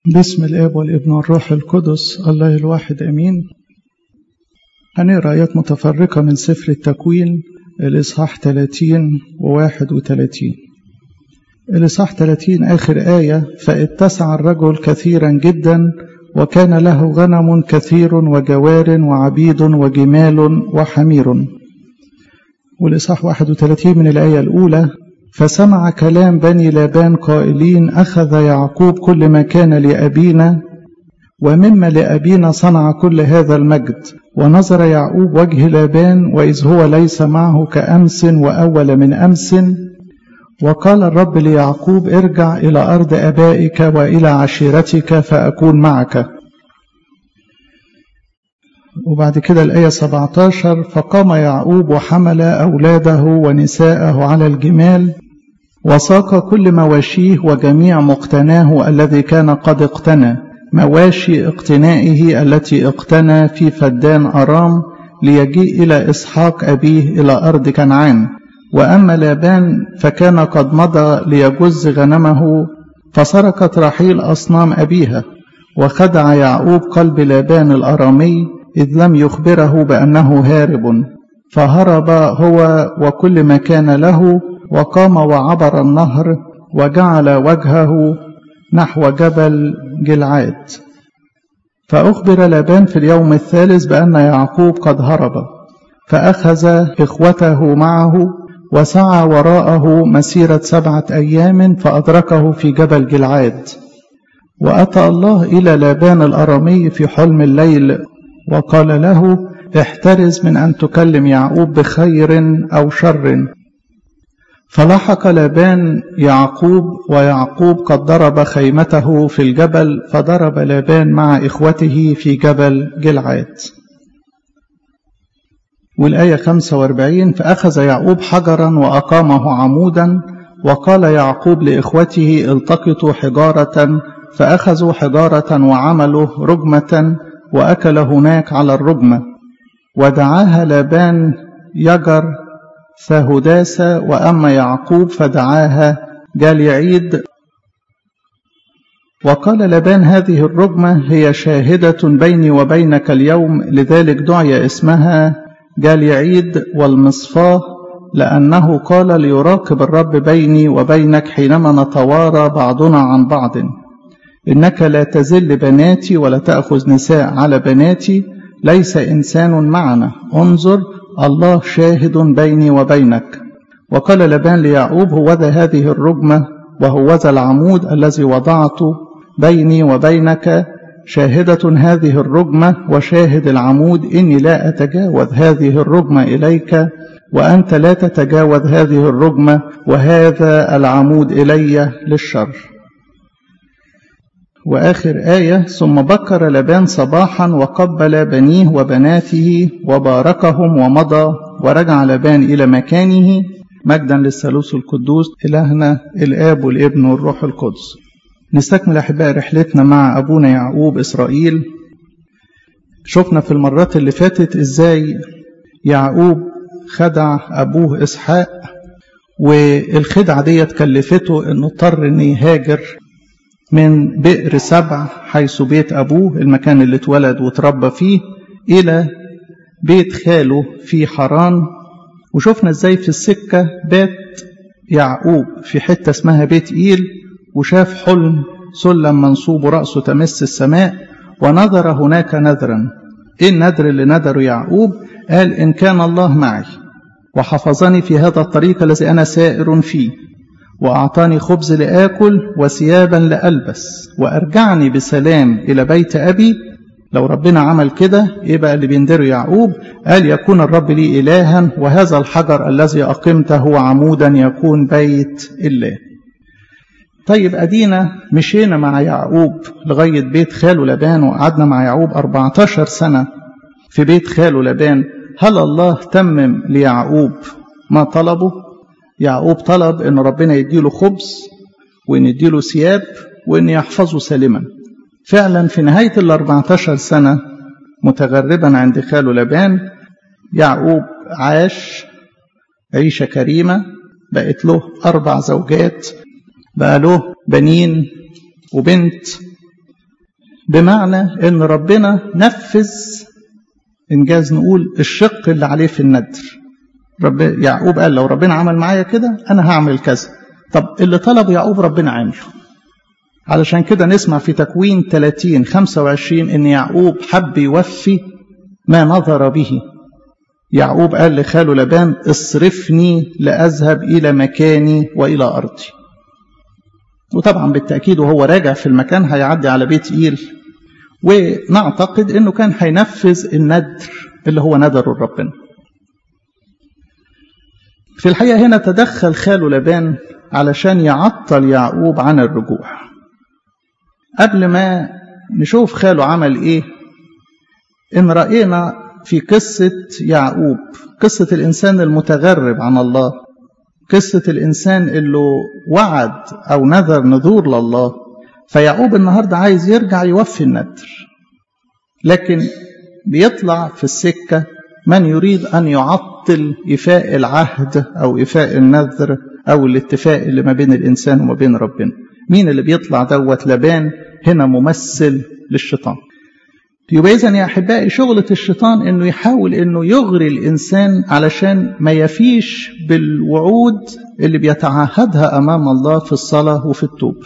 بسم الاب والابن والروح القدس الله الواحد امين هنقرا ايات متفرقه من سفر التكوين الاصحاح 30 و31 الاصحاح 30 اخر ايه فاتسع الرجل كثيرا جدا وكان له غنم كثير وجوار وعبيد وجمال وحمير والاصحاح 31 من الايه الاولى فسمع كلام بني لابان قائلين أخذ يعقوب كل ما كان لأبينا ومما لأبينا صنع كل هذا المجد ونظر يعقوب وجه لابان وإذ هو ليس معه كأمس وأول من أمس وقال الرب ليعقوب ارجع إلى أرض أبائك وإلى عشيرتك فأكون معك وبعد كده الآية 17 فقام يعقوب وحمل أولاده ونساءه على الجمال وساق كل مواشيه وجميع مقتناه الذي كان قد اقتنى مواشي اقتنائه التي اقتنى في فدان أرام ليجيء إلى إسحاق أبيه إلى أرض كنعان وأما لابان فكان قد مضى ليجز غنمه فسرقت رحيل أصنام أبيها وخدع يعقوب قلب لابان الأرامي إذ لم يخبره بأنه هارب فهرب هو وكل ما كان له وقام وعبر النهر وجعل وجهه نحو جبل جلعاد فأخبر لابان في اليوم الثالث بأن يعقوب قد هرب فأخذ إخوته معه وسعى وراءه مسيرة سبعة أيام فأدركه في جبل جلعاد وأتى الله إلى لابان الأرامي في حلم الليل وقال له احترز من أن تكلم يعقوب بخير أو شر فلحق لابان يعقوب ويعقوب قد ضرب خيمته في الجبل فضرب لابان مع إخوته في جبل جلعاد والآية 45 فأخذ يعقوب حجرا وأقامه عمودا وقال يعقوب لإخوته التقطوا حجارة فأخذوا حجارة وعملوا رجمة وأكل هناك على الرجمة ودعاها لابان يجر فهداسة وأما يعقوب فدعاها جاليعيد وقال لابان هذه الرجمة هي شاهدة بيني وبينك اليوم لذلك دعي اسمها جاليعيد والمصفاه لأنه قال ليراقب الرب بيني وبينك حينما نتوارى بعضنا عن بعض إنك لا تزل بناتي ولا تأخذ نساء على بناتي ليس إنسان معنا انظر الله شاهد بيني وبينك وقال لبان ليعقوب هوذا هذه الرجمة وهوذا العمود الذي وضعته بيني وبينك شاهدة هذه الرجمة وشاهد العمود إني لا أتجاوز هذه الرجمة إليك وأنت لا تتجاوز هذه الرجمة وهذا العمود إلي للشر وآخر آية ثم بكر لبان صباحا وقبل بنيه وبناته وباركهم ومضى ورجع لبان إلى مكانه مجدا للثالوث القدوس إلهنا الآب والابن والروح القدس نستكمل أحباء رحلتنا مع أبونا يعقوب إسرائيل شفنا في المرات اللي فاتت إزاي يعقوب خدع أبوه إسحاق والخدعة ديت كلفته إنه اضطر إنه يهاجر من بئر سبع حيث بيت أبوه المكان اللي اتولد وتربى فيه إلى بيت خاله في حران وشفنا ازاي في السكة بات يعقوب في حتة اسمها بيت إيل وشاف حلم سلم منصوب رأسه تمس السماء ونظر هناك نذرا ايه النذر اللي نذره يعقوب قال إن كان الله معي وحفظني في هذا الطريق الذي أنا سائر فيه وأعطاني خبز لآكل وثيابا لألبس وأرجعني بسلام إلى بيت أبي لو ربنا عمل كده يبقى اللي بيندره يعقوب قال يكون الرب لي إلها وهذا الحجر الذي أقمته عمودا يكون بيت الله طيب أدينا مشينا مع يعقوب لغاية بيت خاله لبان وقعدنا مع يعقوب 14 سنة في بيت خاله لبان هل الله تمم ليعقوب ما طلبه يعقوب طلب ان ربنا يديله خبز وان يديله ثياب وان يحفظه سالما فعلا في نهاية ال 14 سنة متغربا عند خاله لبان يعقوب عاش عيشة كريمة بقت له أربع زوجات بقى له بنين وبنت بمعنى ان ربنا نفذ انجاز نقول الشق اللي عليه في الندر رب يعقوب قال لو ربنا عمل معايا كده انا هعمل كذا طب اللي طلبه يعقوب ربنا عمله علشان كده نسمع في تكوين 30 25 ان يعقوب حب يوفي ما نظر به يعقوب قال لخاله لبان اصرفني لأذهب إلى مكاني وإلى أرضي وطبعا بالتأكيد وهو راجع في المكان هيعدي على بيت إيل ونعتقد أنه كان هينفذ الندر اللي هو ندر ربنا في الحقيقة هنا تدخل خاله لبان علشان يعطل يعقوب عن الرجوع قبل ما نشوف خاله عمل ايه ان رأينا في قصة يعقوب قصة الإنسان المتغرب عن الله قصة الإنسان اللي وعد أو نذر نذور لله فيعقوب النهاردة عايز يرجع يوفي النذر لكن بيطلع في السكة من يريد أن يعطل إفاء العهد أو إفاء النذر أو الاتفاق اللي ما بين الإنسان وما بين ربنا مين اللي بيطلع دوت لبان هنا ممثل للشيطان يبقى إذا يا أحبائي شغلة الشيطان إنه يحاول إنه يغري الإنسان علشان ما يفيش بالوعود اللي بيتعهدها أمام الله في الصلاة وفي التوب.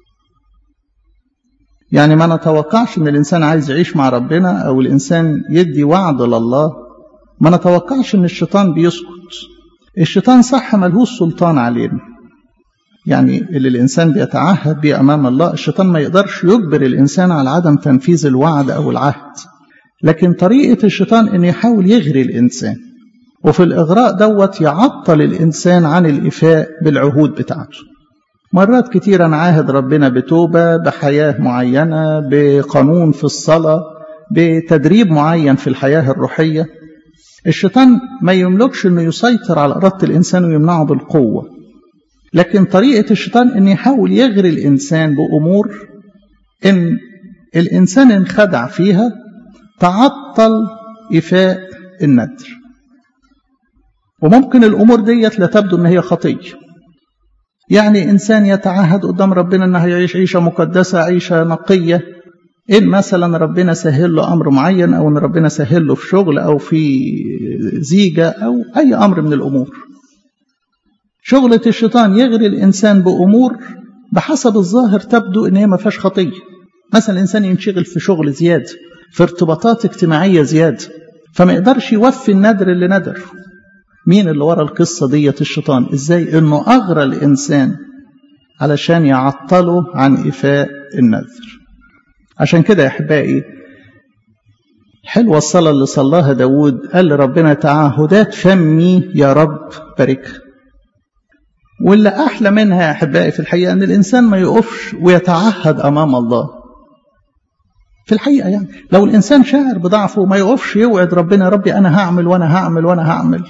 يعني ما نتوقعش إن الإنسان عايز يعيش مع ربنا أو الإنسان يدي وعد لله ما نتوقعش إن الشيطان بيسكت. الشيطان صح ملهوش سلطان علينا. يعني اللي الإنسان بيتعهد بيه أمام الله الشيطان ما يقدرش يجبر الإنسان على عدم تنفيذ الوعد أو العهد لكن طريقة الشيطان أن يحاول يغري الإنسان وفي الإغراء دوت يعطل الإنسان عن الإفاء بالعهود بتاعته مرات كتيرة نعاهد ربنا بتوبة بحياة معينة بقانون في الصلاة بتدريب معين في الحياة الروحية الشيطان ما يملكش أنه يسيطر على إرادة الإنسان ويمنعه بالقوة لكن طريقة الشيطان أن يحاول يغري الإنسان بأمور إن الإنسان انخدع فيها تعطل إفاء الندر وممكن الأمور ديت لا تبدو أن هي خطية يعني إنسان يتعهد قدام ربنا أنه يعيش عيشة مقدسة عيشة نقية إن مثلا ربنا سهل له أمر معين أو إن ربنا سهل له في شغل أو في زيجة أو أي أمر من الأمور شغلة الشيطان يغري الإنسان بأمور بحسب الظاهر تبدو إن هي ما فيهاش خطية مثلا الإنسان ينشغل في شغل زيادة في ارتباطات اجتماعية زيادة فما يقدرش يوفي الندر اللي ندر مين اللي ورا القصة ديت الشيطان إزاي إنه أغرى الإنسان علشان يعطله عن إفاء النذر عشان كده يا أحبائي حلوة الصلاة اللي صلاها داود قال لربنا تعهدات فمي يا رب باركها واللي أحلى منها يا أحبائي في الحقيقة أن الإنسان ما يقفش ويتعهد أمام الله في الحقيقة يعني لو الإنسان شاعر بضعفه ما يقفش يوعد ربنا يا ربي أنا هعمل وأنا هعمل وأنا هعمل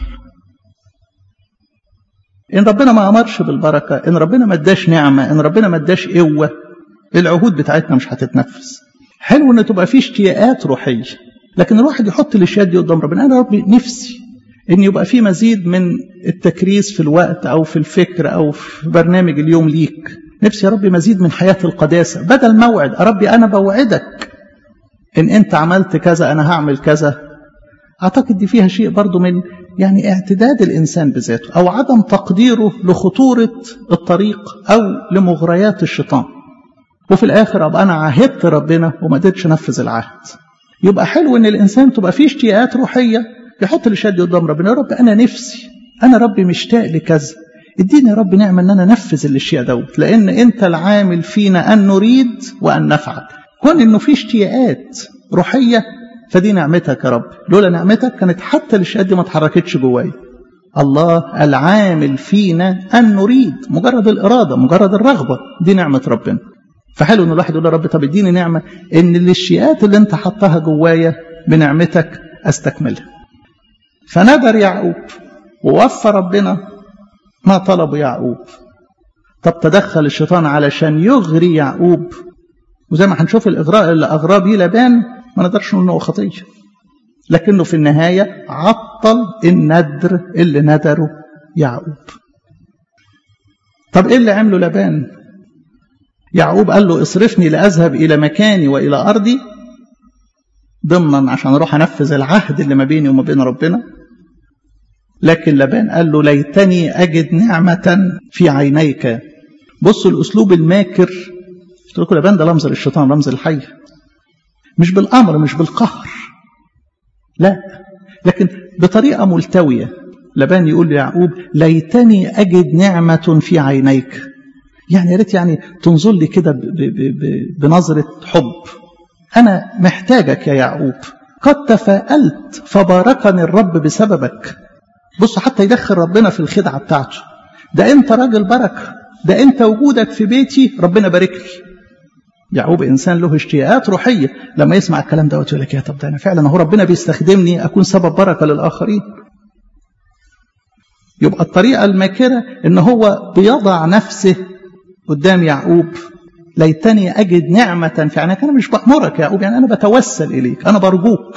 إن ربنا ما أمرش بالبركة إن ربنا ما اداش نعمة إن ربنا ما اداش قوة العهود بتاعتنا مش هتتنفذ حلو إن تبقى في اشتياقات روحية لكن الواحد يحط الاشياء دي قدام ربنا أنا ربي نفسي ان يبقى في مزيد من التكريس في الوقت او في الفكر او في برنامج اليوم ليك نفسي يا ربي مزيد من حياة القداسة بدل موعد يا ربي انا بوعدك ان انت عملت كذا انا هعمل كذا اعتقد دي فيها شيء برضو من يعني اعتداد الانسان بذاته او عدم تقديره لخطورة الطريق او لمغريات الشيطان وفي الاخر ابقى انا عاهدت ربنا وما قدرتش انفذ العهد يبقى حلو ان الانسان تبقى فيه اشتياقات روحيه يحط الاشياء دي قدام ربنا يا رب انا نفسي انا ربي مشتاق لكذا اديني يا رب نعمه ان انا انفذ الاشياء دوت لان انت العامل فينا ان نريد وان نفعل كون انه في اشتياقات روحيه فدي نعمتك يا رب لولا نعمتك كانت حتى الاشياء دي ما اتحركتش جوايا الله العامل فينا ان نريد مجرد الاراده مجرد الرغبه دي نعمه ربنا فحلو ان الواحد يقول يا رب طب اديني نعمه ان الاشياءات اللي انت حطها جوايا بنعمتك استكملها فندر يعقوب ووفى ربنا ما طلبه يعقوب طب تدخل الشيطان علشان يغري يعقوب وزي ما هنشوف الاغراء اللي اغراه بيه لبان ما نقدرش نقول انه خطيه لكنه في النهايه عطل الندر اللي ندره يعقوب طب ايه اللي عمله لبان يعقوب قال له اصرفني لأذهب إلى مكاني وإلى أرضي ضمنا عشان أروح أنفذ العهد اللي ما بيني وما بين ربنا لكن لبان قال له ليتني أجد نعمة في عينيك بصوا الأسلوب الماكر قلت لكم لبان ده رمز للشيطان رمز الحي مش بالأمر مش بالقهر لا لكن بطريقة ملتوية لبان يقول ليعقوب ليتني أجد نعمة في عينيك يعني يا ريت يعني تنظر لي كده بنظرة حب أنا محتاجك يا يعقوب قد تفاءلت فباركني الرب بسببك بص حتى يدخل ربنا في الخدعة بتاعته ده أنت راجل بركة ده أنت وجودك في بيتي ربنا بارك لي يعقوب إنسان له اشتياقات روحية لما يسمع الكلام ده يقول لك يا طب ده أنا فعلا هو ربنا بيستخدمني أكون سبب بركة للآخرين يبقى الطريقة الماكرة إن هو بيضع نفسه قدام يعقوب ليتني أجد نعمة في عينك أنا مش بأمرك يا يعقوب يعني أنا بتوسل إليك أنا برجوك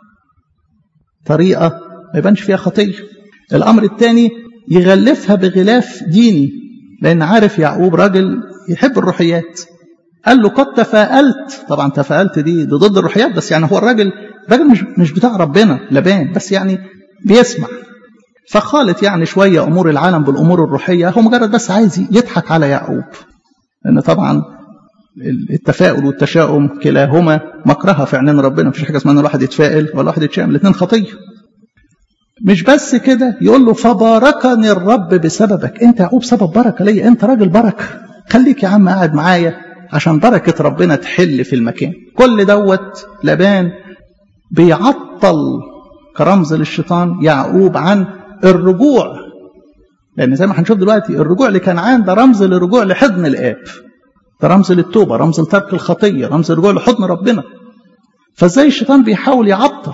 طريقة ما يبانش فيها خطية الأمر الثاني يغلفها بغلاف ديني لأن عارف يعقوب راجل يحب الروحيات قال له قد تفاءلت طبعا تفاءلت دي, دي ضد الروحيات بس يعني هو الراجل راجل مش مش بتاع ربنا لبان بس يعني بيسمع فخالط يعني شوية أمور العالم بالأمور الروحية هو مجرد بس عايز يضحك على يعقوب لأن طبعا التفاؤل والتشاؤم كلاهما مكرهة في عينين ربنا مفيش حاجة اسمها ان الواحد يتفائل ولا واحد يتشائم الاثنين خطية مش بس كده يقول له فباركني الرب بسببك انت يعقوب سبب بركة ليا انت راجل بركة خليك يا عم قاعد معايا عشان بركة ربنا تحل في المكان كل دوت لبان بيعطل كرمز للشيطان يعقوب عن الرجوع لأن زي ما هنشوف دلوقتي الرجوع لكنعان ده رمز للرجوع لحضن الآب ده رمز للتوبة رمز لترك الخطية رمز الرجوع لحضن ربنا فازاي الشيطان بيحاول يعطل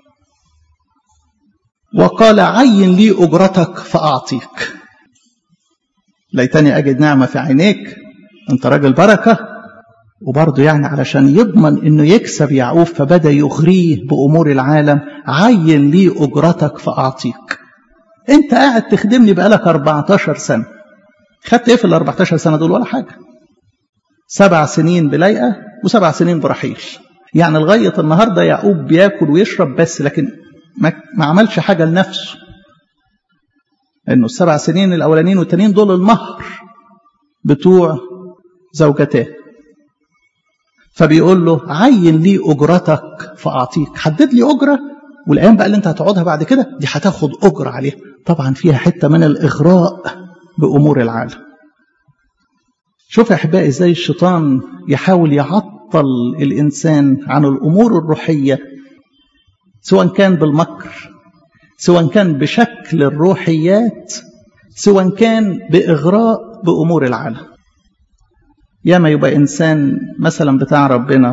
وقال عين لي أجرتك فأعطيك ليتني أجد نعمة في عينيك أنت راجل بركة وبرضه يعني علشان يضمن انه يكسب يعقوب فبدا يغريه بامور العالم عين لي اجرتك فاعطيك انت قاعد تخدمني بقالك 14 سنه خدت ايه في ال 14 سنه دول ولا حاجه سبع سنين بلايقه وسبع سنين برحيل يعني لغايه النهارده يعقوب بياكل ويشرب بس لكن ما, ما عملش حاجه لنفسه انه السبع سنين الاولانيين والتانيين دول المهر بتوع زوجتاه فبيقول له عين لي اجرتك فاعطيك حدد لي اجره والايام بقى اللي انت هتقعدها بعد كده دي هتاخد اجره عليها طبعا فيها حته من الاغراء بامور العالم شوف يا احبائي ازاي الشيطان يحاول يعطل الانسان عن الامور الروحيه سواء كان بالمكر سواء كان بشكل الروحيات سواء كان باغراء بامور العالم ياما يبقى إنسان مثلا بتاع ربنا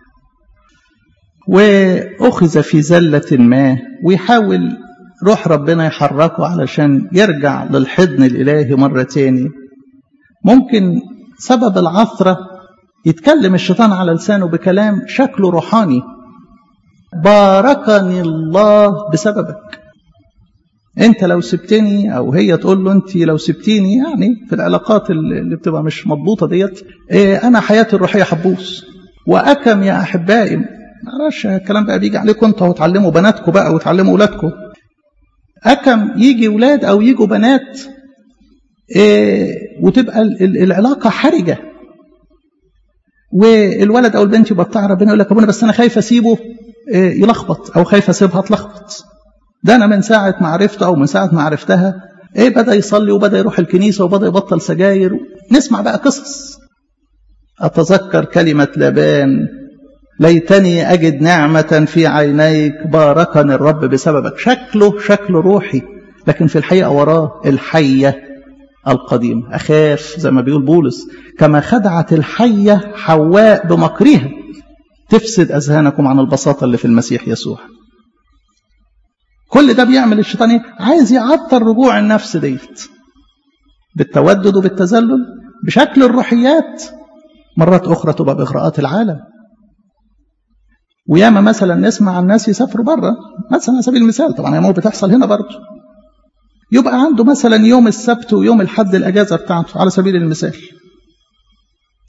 وأخذ في زلة ما ويحاول روح ربنا يحركه علشان يرجع للحضن الإلهي مرة تاني ممكن سبب العثرة يتكلم الشيطان على لسانه بكلام شكله روحاني باركني الله بسببك انت لو سبتني او هي تقول له انت لو سبتيني يعني في العلاقات اللي بتبقى مش مضبوطه ديت ايه انا حياتي الروحيه حبوس واكم يا احبائي معرفش الكلام بقى بيجي عليكم انتوا وتعلموا بناتكم بقى وتعلموا اولادكم اكم يجي ولاد او يجوا بنات إيه وتبقى العلاقه حرجه والولد او البنت يبقى بتاع ربنا يقول لك ابونا بس انا خايف اسيبه إيه يلخبط او خايف اسيبها تلخبط ده انا من ساعه ما عرفته او من ساعه ما عرفتها ايه بدا يصلي وبدا يروح الكنيسه وبدا يبطل سجاير نسمع بقى قصص اتذكر كلمه لابان ليتني اجد نعمه في عينيك باركني الرب بسببك شكله شكل روحي لكن في الحقيقه وراه الحيه القديم اخاف زي ما بيقول بولس كما خدعت الحيه حواء بمكرها تفسد اذهانكم عن البساطه اللي في المسيح يسوع كل ده بيعمل الشيطان ايه؟ عايز يعطل رجوع النفس ديت بالتودد وبالتذلل بشكل الروحيات مرات اخرى تبقى باغراءات العالم وياما مثلا نسمع عن ناس يسافروا بره مثلا على سبيل المثال طبعا هي بتحصل هنا برضه يبقى عنده مثلا يوم السبت ويوم الحد الاجازه بتاعته على سبيل المثال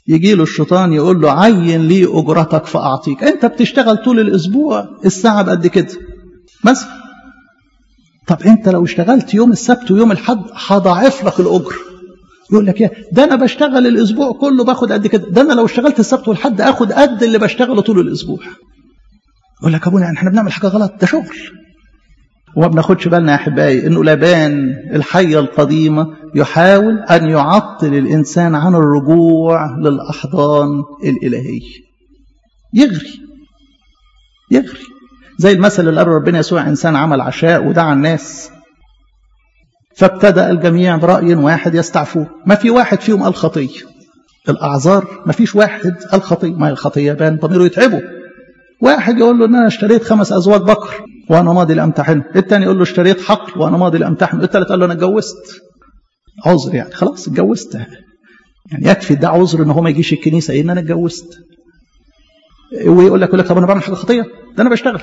يجي له الشيطان يقول له عين لي اجرتك فاعطيك انت بتشتغل طول الاسبوع الساعه بقد كده مثلا طب انت لو اشتغلت يوم السبت ويوم الحد هضاعف لك الاجر يقول لك يا ده انا بشتغل الاسبوع كله باخد قد كده ده انا لو اشتغلت السبت والحد اخد قد اللي بشتغله طول الاسبوع يقول لك ابونا يعني احنا بنعمل حاجه غلط ده شغل وما بناخدش بالنا يا احبائي انه لبان الحيه القديمه يحاول ان يعطل الانسان عن الرجوع للاحضان الالهيه يغري يغري زي المثل اللي قال ربنا يسوع انسان عمل عشاء ودعا الناس فابتدا الجميع براي واحد يستعفوه ما في واحد فيهم قال خطيه الاعذار ما فيش واحد قال خطيه ما هي الخطيه بان ضميره يتعبه واحد يقول له ان انا اشتريت خمس ازواج بقر وانا ماضي لامتحنه الثاني يقول له اشتريت حقل وانا ماضي لامتحنه الثالث قال له انا اتجوزت عذر يعني خلاص اتجوزت يعني يكفي ده عذر ان هو ما يجيش الكنيسه ان انا اتجوزت ويقول لك يقول لك طب انا بعمل حاجه خطيه ده انا بشتغل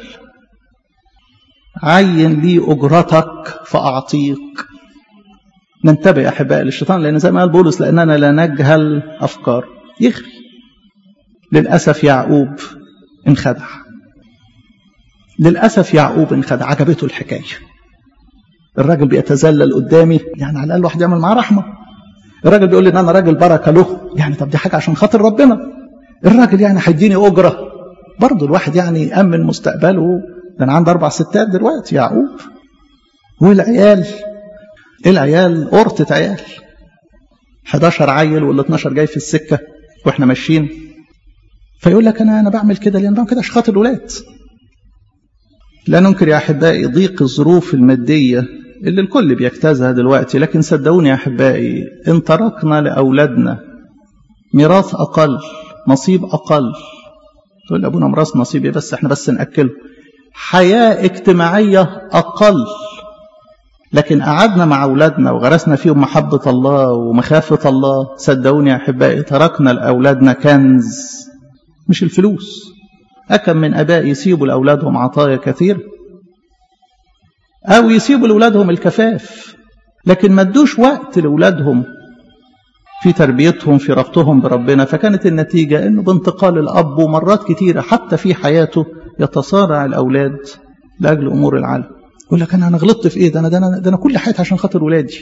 عين لي اجرتك فاعطيك ننتبه يا احبائي للشيطان لان زي ما قال بولس لاننا لا نجهل افكار يغري للاسف يعقوب انخدع للاسف يعقوب انخدع عجبته الحكايه الراجل بيتذلل قدامي يعني على الاقل واحد يعمل معاه رحمه الراجل بيقول لي ان انا راجل بركه له يعني طب دي حاجه عشان خاطر ربنا الراجل يعني هيديني اجره برضه الواحد يعني يامن مستقبله ده انا عندي اربع ستات دلوقتي يعقوب والعيال العيال قرطة عيال 11 عيل وال 12 جاي في السكه واحنا ماشيين فيقول لك انا انا بعمل كده لان بعمل كده عشان خاطر الولاد لا ننكر يا احبائي ضيق الظروف الماديه اللي الكل بيجتازها دلوقتي لكن صدقوني يا احبائي ان تركنا لاولادنا ميراث اقل نصيب اقل تقول ابونا ميراث نصيب بس احنا بس ناكله حياه اجتماعيه اقل لكن قعدنا مع اولادنا وغرسنا فيهم محبه الله ومخافه الله صدقوني يا احبائي تركنا لاولادنا كنز مش الفلوس أكم من أباء يسيبوا لأولادهم عطايا كثير أو يسيبوا لأولادهم الكفاف لكن ما ادوش وقت لأولادهم في تربيتهم في ربطهم بربنا فكانت النتيجة أنه بانتقال الأب ومرات كثيرة حتى في حياته يتصارع الأولاد لأجل أمور العالم يقول لك أنا أنا غلطت في إيه ده أنا ده أنا, ده أنا كل حياتي عشان خاطر ولادي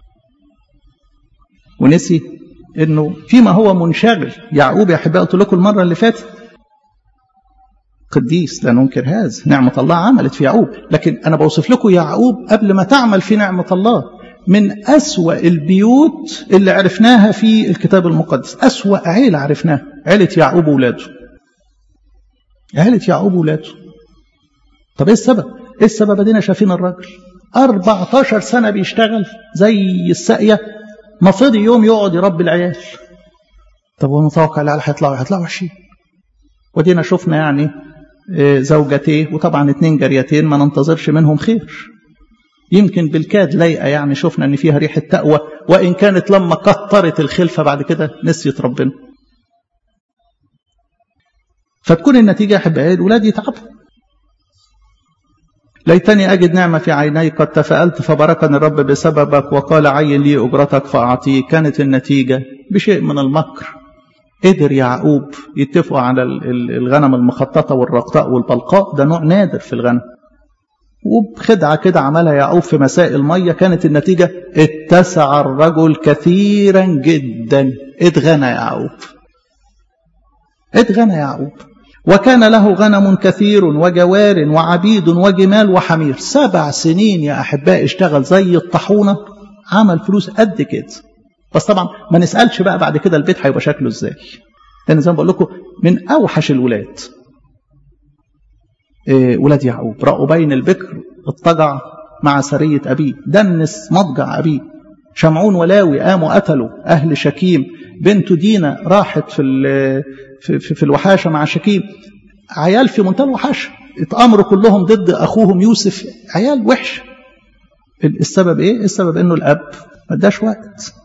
ونسي انه فيما هو منشغل يعقوب يا احبائي قلت لكم المره اللي فاتت قديس لا ننكر هذا نعمه الله عملت في يعقوب لكن انا بوصف لكم يعقوب قبل ما تعمل في نعمه الله من أسوأ البيوت اللي عرفناها في الكتاب المقدس أسوأ عيلة عرفناها عيلة يعقوب وولاده عيلة يعقوب وولاده طب ايه السبب ايه السبب ادينا شايفين الراجل 14 سنة بيشتغل زي الساقية ما فضي يوم يقعد يربي العيال طب هو متوقع العيال هيطلعوا هيطلعوا وحشين ودينا شفنا يعني زوجتيه وطبعا اتنين جاريتين ما ننتظرش منهم خير يمكن بالكاد لايقه يعني شفنا ان فيها ريحه تقوى وان كانت لما كترت الخلفه بعد كده نسيت ربنا فتكون النتيجه يا احبائي الولاد يتعبوا ليتني أجد نعمة في عينيك قد تفألت فباركني الرب بسببك وقال عين لي أجرتك فأعطيك كانت النتيجة بشيء من المكر قدر يعقوب يتفقوا على الغنم المخططة والرقطاء والبلقاء ده نوع نادر في الغنم وبخدعة كده عملها يعقوب في مساء المية كانت النتيجة اتسع الرجل كثيرا جدا اتغنى يعقوب اتغنى يعقوب وكان له غنم كثير وجوار وعبيد وجمال وحمير سبع سنين يا أحباء اشتغل زي الطاحونة عمل فلوس قد كده بس طبعا ما نسألش بقى بعد كده البيت هيبقى شكله ازاي لأن زي ما بقول لكم من أوحش الولاد إيه ولاد يعقوب رأوا بين البكر اضطجع مع سرية أبيه دنس مضجع أبيه شمعون ولاوي قاموا قتلوا أهل شكيم بنته دينا راحت في في, في, في الوحاشة مع شكيم عيال في منتهى الوحاشة اتأمروا كلهم ضد أخوهم يوسف عيال وحش السبب إيه؟ السبب إنه الأب ما اداش وقت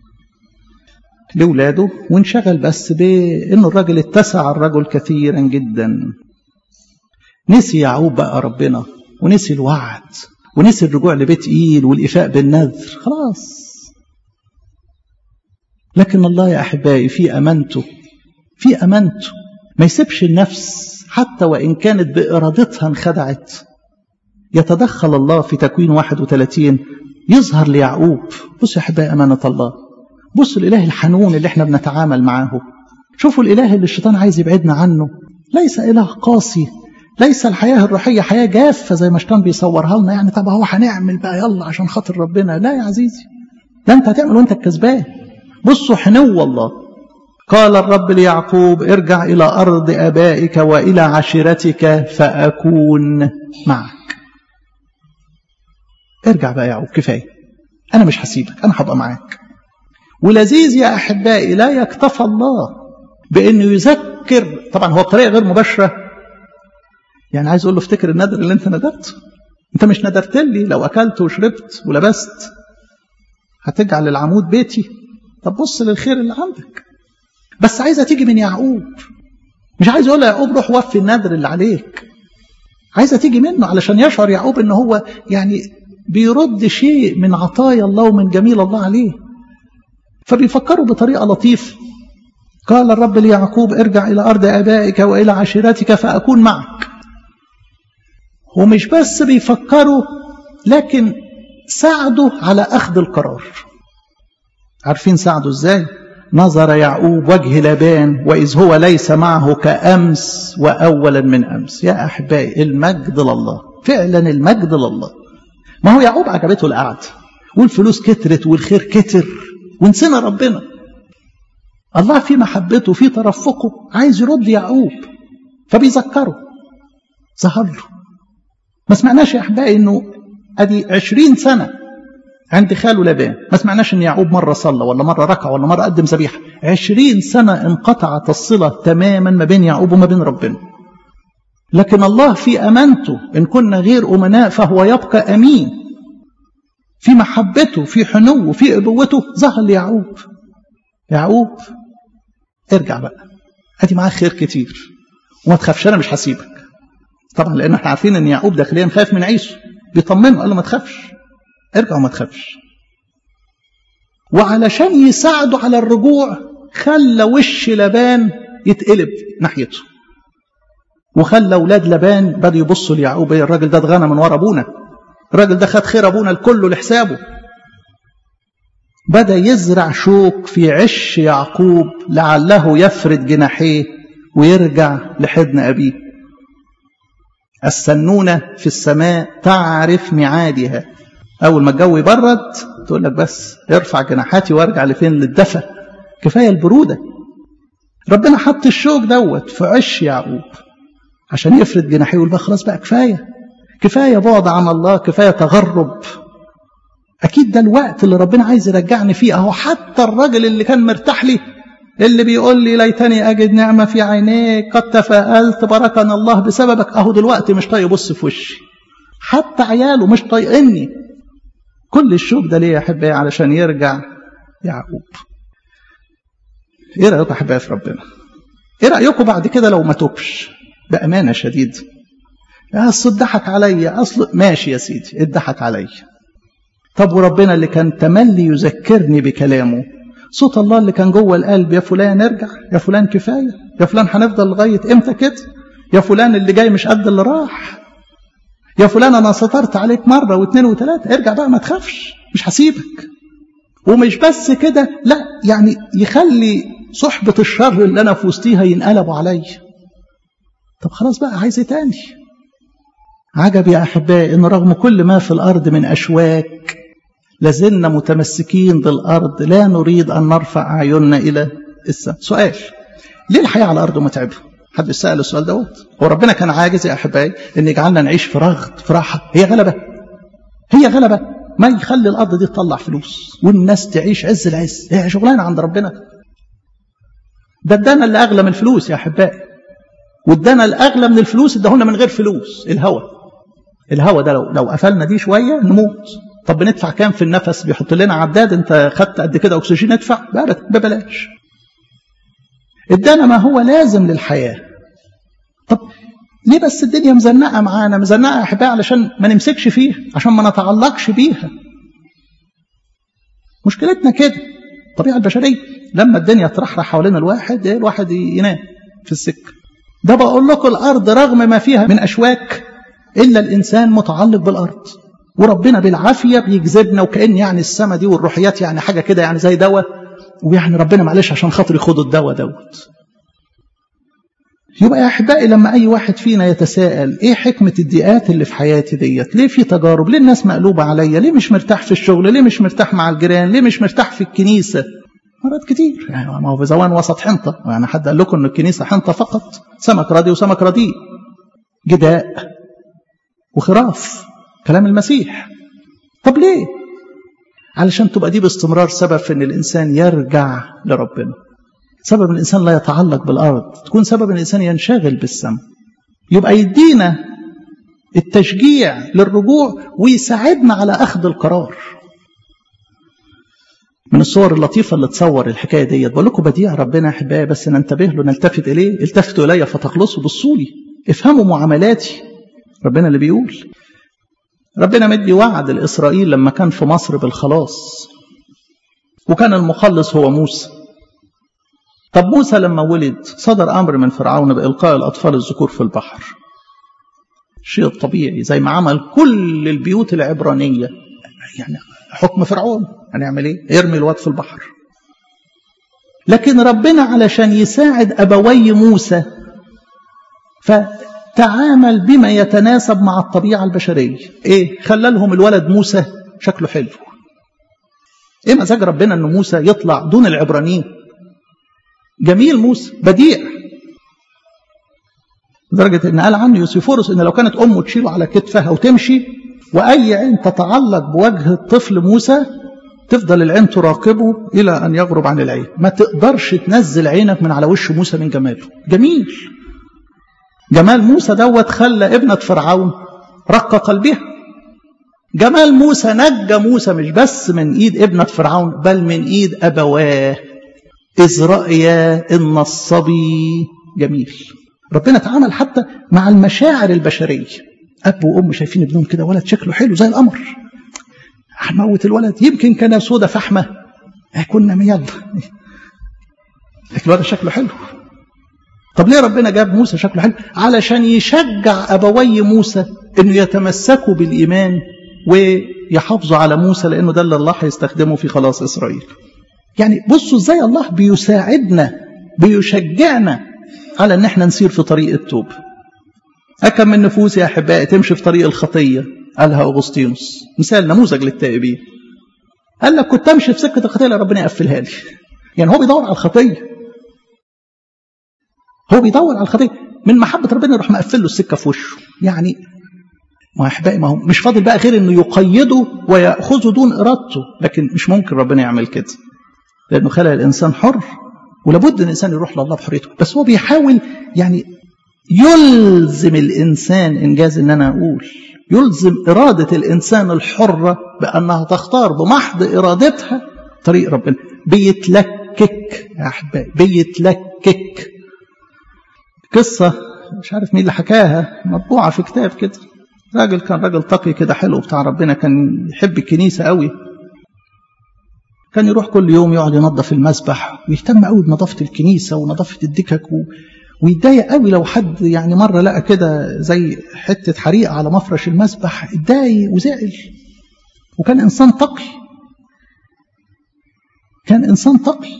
لولاده وانشغل بس بإنه الراجل اتسع الرجل كثيرا جدا نسي يعقوب بقى ربنا ونسي الوعد ونسي الرجوع لبيت إيل والإفاء بالنذر خلاص لكن الله يا أحبائي في أمانته في امانته ما يسيبش النفس حتى وان كانت بارادتها انخدعت يتدخل الله في تكوين 31 يظهر ليعقوب بصوا يا احبائي امانه الله بصوا الاله الحنون اللي احنا بنتعامل معاه شوفوا الاله اللي الشيطان عايز يبعدنا عنه ليس اله قاسي ليس الحياه الروحيه حياه جافه زي ما الشيطان بيصورها لنا يعني طب هو هنعمل بقى يلا عشان خاطر ربنا لا يا عزيزي ده انت هتعمل وانت الكسبان بصوا حنو الله قال الرب ليعقوب ارجع الى ارض ابائك والى عشيرتك فاكون معك ارجع بقى يا يعقوب كفايه انا مش هسيبك انا هبقى معاك ولذيذ يا احبائي لا يكتفى الله بانه يذكر طبعا هو بطريقه غير مباشره يعني عايز اقول له افتكر النذر اللي انت ندرته انت مش ندرت لي لو اكلت وشربت ولبست هتجعل العمود بيتي طب بص للخير اللي عندك بس عايزه تيجي من يعقوب مش عايز اقول يعقوب روح وفي النذر اللي عليك عايزه تيجي منه علشان يشعر يعقوب ان هو يعني بيرد شيء من عطايا الله ومن جميل الله عليه فبيفكروا بطريقه لطيفه قال الرب ليعقوب ارجع الى ارض ابائك والى عشيرتك فاكون معك ومش بس بيفكروا لكن ساعدوا على اخذ القرار عارفين ساعدوا ازاي نظر يعقوب وجه لابان واذ هو ليس معه كامس واولا من امس يا احبائي المجد لله فعلا المجد لله ما هو يعقوب عجبته القعده والفلوس كترت والخير كتر ونسينا ربنا الله في محبته في ترفقه عايز يرد يعقوب فبيذكره ظهر له ما سمعناش يا احبائي انه ادي عشرين سنه عند خاله لابان ما سمعناش ان يعقوب مره صلى ولا مره ركع ولا مره قدم ذبيحه عشرين سنه انقطعت الصله تماما ما بين يعقوب وما بين ربنا لكن الله في امانته ان كنا غير امناء فهو يبقى امين في محبته في حنوه في ابوته ظهر ليعقوب يعقوب ارجع بقى ادي معاه خير كتير وما تخافش انا مش هسيبك طبعا لان احنا عارفين ان يعقوب داخليا خايف من عيسو بيطمنه قال له ما تخافش ارجع وما تخافش وعلشان يساعده على الرجوع خلى وش لبان يتقلب ناحيته وخلى اولاد لبان بدوا يبصوا ليعقوب ايه الراجل ده اتغنى من ورا ابونا الراجل ده خد خير ابونا الكل لحسابه بدا يزرع شوك في عش يعقوب لعله يفرد جناحيه ويرجع لحضن ابيه السنونه في السماء تعرف ميعادها اول ما الجو يبرد تقول لك بس ارفع جناحاتي وارجع لفين للدفى كفايه البروده ربنا حط الشوك دوت في عش يعقوب عشان يفرد جناحيه ويقول بقى خلاص بقى كفايه كفايه بعد عن الله كفايه تغرب اكيد ده الوقت اللي ربنا عايز يرجعني فيه اهو حتى الراجل اللي كان مرتاح لي اللي بيقول لي ليتني اجد نعمه في عينيك قد تفاءلت بركنا الله بسببك اهو دلوقتي مش طايق يبص في وشي حتى عياله مش طايقني كل الشوك ده ليه يا احبائي علشان يرجع يعقوب ايه رايكم يا احبائي في ربنا ايه رايكم بعد كده لو ما توبش بامانه شديده اصل اتضحك عليا اصل ماشي يا سيدي اتضحك عليا طب وربنا اللي كان تملي يذكرني بكلامه صوت الله اللي كان جوه القلب يا فلان ارجع يا فلان كفايه يا فلان هنفضل لغايه امتى كده يا فلان اللي جاي مش قد اللي راح يا فلان انا سطرت عليك مره واثنين وثلاثه ارجع بقى ما تخافش مش هسيبك ومش بس كده لا يعني يخلي صحبة الشر اللي أنا في وسطيها ينقلبوا عليا طب خلاص بقى عايز ايه تاني عجب يا أحبائي إن رغم كل ما في الأرض من أشواك لازلنا متمسكين بالأرض لا نريد أن نرفع أعيننا إلى السماء سؤال ليه الحياة على الأرض متعبة حد سأل السؤال دوت هو ربنا كان عاجز يا أحبائي إن يجعلنا نعيش في رغد في راحة هي غلبة هي غلبة ما يخلي الأرض دي تطلع فلوس والناس تعيش عز العز هي شغلانة عند ربنا ده ادانا اللي أغلى من الفلوس يا أحبائي وادانا الأغلى من الفلوس اداهولنا من غير فلوس الهوى الهوى ده لو, لو قفلنا دي شوية نموت طب بندفع كام في النفس بيحط لنا عداد انت خدت قد كده اكسجين ادفع ببلاش ادانا ما هو لازم للحياه طب ليه بس الدنيا مزنقه معانا مزنقه يا احبائي علشان ما نمسكش فيها عشان ما نتعلقش بيها مشكلتنا كده الطبيعه البشريه لما الدنيا ترحرح حوالين الواحد ايه الواحد ينام في السكه ده بقول لكم الارض رغم ما فيها من اشواك الا الانسان متعلق بالارض وربنا بالعافيه بيجذبنا وكان يعني السما دي والروحيات يعني حاجه كده يعني زي دواء ويعني ربنا معلش عشان خاطر ياخدوا الدواء دوت يبقى يا احبائي لما اي واحد فينا يتساءل ايه حكمه الضيقات اللي في حياتي ديت ليه في تجارب ليه الناس مقلوبه عليا ليه مش مرتاح في الشغل ليه مش مرتاح مع الجيران ليه مش مرتاح في الكنيسه مرات كتير يعني ما هو في زوان وسط حنطه يعني حد قال لكم ان الكنيسه حنطه فقط سمك ردي وسمك رديء جداء وخراف كلام المسيح طب ليه علشان تبقى دي باستمرار سبب في ان الانسان يرجع لربنا سبب الانسان لا يتعلق بالارض تكون سبب الانسان ينشغل بالسماء يبقى يدينا التشجيع للرجوع ويساعدنا على اخذ القرار من الصور اللطيفة اللي تصور الحكاية ديت بقول لكم بديع ربنا يا أحبائي بس ننتبه له نلتفت إليه التفتوا إلي فتخلصوا بصوا لي افهموا معاملاتي ربنا اللي بيقول ربنا مدي وعد لإسرائيل لما كان في مصر بالخلاص وكان المخلص هو موسى طب موسى لما ولد صدر أمر من فرعون بإلقاء الأطفال الذكور في البحر شيء طبيعي زي ما عمل كل البيوت العبرانية يعني حكم فرعون هنعمل ايه يرمي الواد في البحر لكن ربنا علشان يساعد أبوي موسى فتعامل بما يتناسب مع الطبيعة البشرية ايه خلى لهم الولد موسى شكله حلو ايه مزاج ربنا ان موسى يطلع دون العبرانيين جميل موسى بديع لدرجة ان قال عنه يوسيفورس ان لو كانت امه تشيله على كتفها وتمشي واي عين تتعلق بوجه الطفل موسى تفضل العين تراقبه الى ان يغرب عن العين ما تقدرش تنزل عينك من على وش موسى من جماله جميل جمال موسى دوت خلى ابنة فرعون رق قلبها جمال موسى نجى موسى مش بس من ايد ابنة فرعون بل من ايد ابواه اذ رأيا ان الصبي جميل ربنا تعامل حتى مع المشاعر البشريه اب وام شايفين ابنهم كده ولد شكله حلو زي القمر هنموت الولد يمكن كان سودا فحمه كنا يلا لكن الولد شكله حلو طب ليه ربنا جاب موسى شكله حلو علشان يشجع ابوي موسى انه يتمسكوا بالايمان ويحافظوا على موسى لانه ده اللي الله هيستخدمه في خلاص اسرائيل يعني بصوا ازاي الله بيساعدنا بيشجعنا على ان احنا نسير في طريق التوبه أكم من نفوس يا أحبائي تمشي في طريق الخطية قالها أغسطينوس مثال نموذج للتائبين قال لك كنت أمشي في سكة الخطية ربنا يقفلها لي يعني هو بيدور على الخطية هو بيدور على الخطية من محبة ربنا يروح مقفل له السكة في وشه يعني ما أحبائي ما هو مش فاضل بقى غير إنه يقيده ويأخذه دون إرادته لكن مش ممكن ربنا يعمل كده لأنه خلق الإنسان حر ولابد ان الانسان يروح لله بحريته بس هو بيحاول يعني يلزم الإنسان إنجاز إن أنا أقول يلزم إرادة الإنسان الحرة بأنها تختار بمحض إرادتها طريق ربنا بيتلكك يا أحبائي بيتلكك قصة مش عارف مين اللي حكاها مطبوعة في كتاب كده راجل كان راجل تقي كده حلو بتاع ربنا كان يحب الكنيسة قوي كان يروح كل يوم يقعد ينظف المسبح ويهتم قوي بنظافة الكنيسة ونظافة الدكك و... ويتضايق قوي لو حد يعني مرة لقى كده زي حتة حريقة على مفرش المسبح اتضايق وزعل وكان إنسان تقي كان إنسان تقي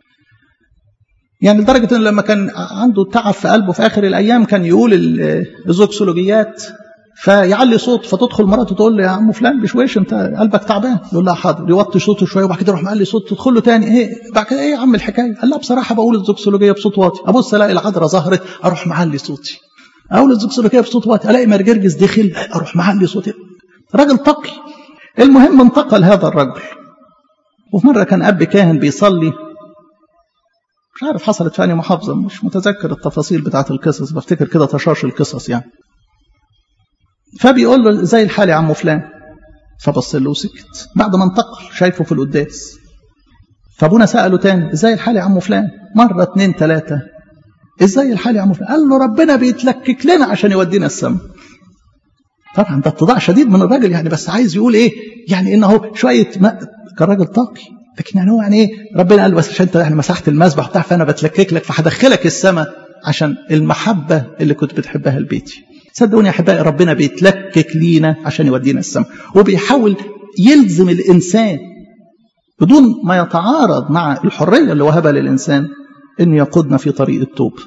يعني لدرجة إن لما كان عنده تعب في قلبه في آخر الأيام كان يقول الزوكسولوجيات فيعلي صوت فتدخل مراته تقول له يا عم فلان بشويش انت قلبك تعبان يقول لها حاضر يوطي صوته شويه وبعد كده يروح معلي صوت تدخل له تاني ايه بعد كده ايه يا عم الحكايه قال لها بصراحه بقول الزوكسولوجيه بصوت واطي ابص الاقي العذراء ظهرت اروح معلي صوتي اقول الزوكسولوجيه بصوت واطي الاقي مرجرجس دخل اروح معلي صوتي راجل تقي المهم انتقل هذا الرجل وفي مره كان اب كاهن بيصلي مش عارف حصلت في انهي محافظه مش متذكر التفاصيل بتاعت القصص بفتكر كده تشاش القصص يعني فبيقول له زي الحال يا عم فلان فبص له وسكت بعد ما انتقل شايفه في القداس فابونا ساله تاني ازاي الحال يا عم فلان مره اتنين تلاته ازاي الحال يا عم فلان قال له ربنا بيتلكك لنا عشان يودينا السما طبعا ده اتضاع شديد من الراجل يعني بس عايز يقول ايه يعني انه شويه ما كان راجل تقي لكن يعني هو يعني ايه ربنا قال بس عشان انت يعني مسحت المسبح بتاع فانا بتلكك لك فهدخلك السماء عشان المحبه اللي كنت بتحبها لبيتي صدقوني يا احبائي ربنا بيتلكك لينا عشان يودينا السماء وبيحاول يلزم الانسان بدون ما يتعارض مع الحريه اللي وهبها للانسان انه يقودنا في طريق التوب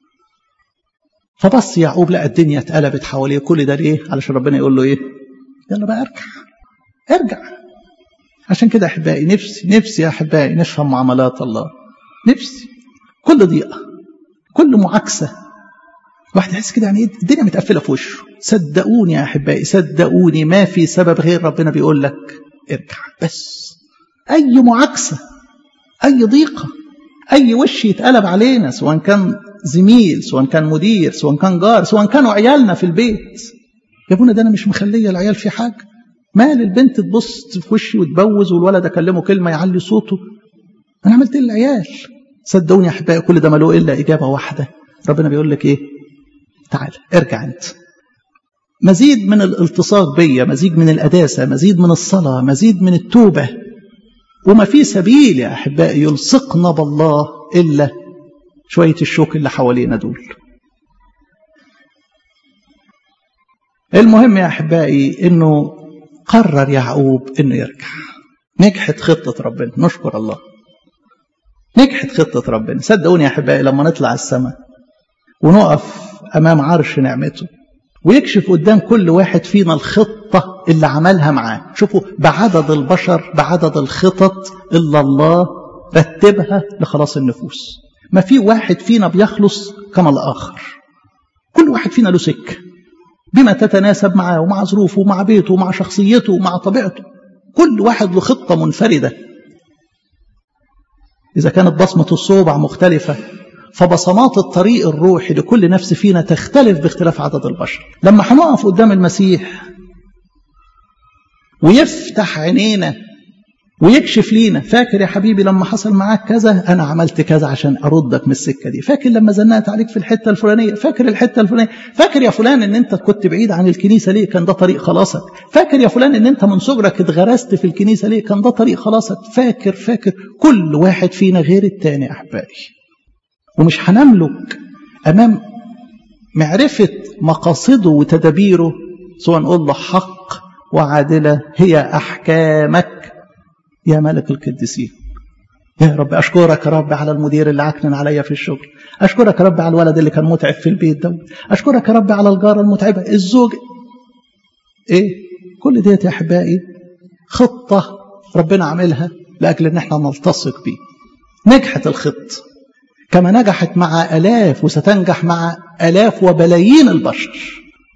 فبص يعقوب لقى الدنيا اتقلبت حواليه كل ده ليه علشان ربنا يقول له ايه يلا بقى ارجع ارجع عشان كده احبائي نفسي نفسي يا احبائي نفهم معاملات الله نفسي كل ضيقه كل معاكسه الواحد يحس كده يعني ايه الدنيا متقفله في وشه صدقوني يا احبائي صدقوني ما في سبب غير ربنا بيقول لك ارجع بس اي معاكسه اي ضيقه اي وش يتقلب علينا سواء كان زميل سواء كان مدير سواء كان جار سواء كانوا عيالنا في البيت يا ابونا ده انا مش مخليه العيال في حاجه مال البنت تبص في وشي وتبوز والولد اكلمه كلمه يعلي صوته انا عملت ايه للعيال صدقوني يا احبائي كل ده ملوه الا اجابه واحده ربنا بيقول لك ايه تعال ارجع انت مزيد من الالتصاق بيا مزيد من القداسه مزيد من الصلاه مزيد من التوبه وما في سبيل يا احبائي يلصقنا بالله الا شويه الشوك اللي حوالينا دول المهم يا احبائي انه قرر يعقوب انه يرجع نجحت خطه ربنا نشكر الله نجحت خطه ربنا صدقوني يا احبائي لما نطلع السماء ونقف امام عرش نعمته ويكشف قدام كل واحد فينا الخطه اللي عملها معاه شوفوا بعدد البشر بعدد الخطط اللي الله رتبها لخلاص النفوس ما في واحد فينا بيخلص كما الاخر كل واحد فينا له سكه بما تتناسب معاه ومع ظروفه ومع بيته ومع شخصيته ومع طبيعته كل واحد له خطة منفردة إذا كانت بصمة الصوبع مختلفة فبصمات الطريق الروحي لكل نفس فينا تختلف باختلاف عدد البشر لما هنقف قدام المسيح ويفتح عينينا ويكشف لينا فاكر يا حبيبي لما حصل معاك كذا انا عملت كذا عشان اردك من السكه دي فاكر لما زنقت عليك في الحته الفلانيه فاكر الحته الفلانيه فاكر يا فلان ان انت كنت بعيد عن الكنيسه ليه كان ده طريق خلاصك فاكر يا فلان ان انت من صغرك اتغرست في الكنيسه ليه كان ده طريق خلاصك فاكر فاكر كل واحد فينا غير التاني يا احبائي ومش هنملك امام معرفه مقاصده وتدابيره سواء نقول له حق وعادله هي احكامك يا ملك القديسين يا رب أشكرك يا رب على المدير اللي عكنن عليا في الشغل أشكرك يا رب على الولد اللي كان متعب في البيت ده أشكرك يا رب على الجارة المتعبة الزوج إيه كل ديت يا أحبائي خطة ربنا عاملها لأجل إن احنا نلتصق بيه نجحت الخط كما نجحت مع آلاف وستنجح مع آلاف وبلايين البشر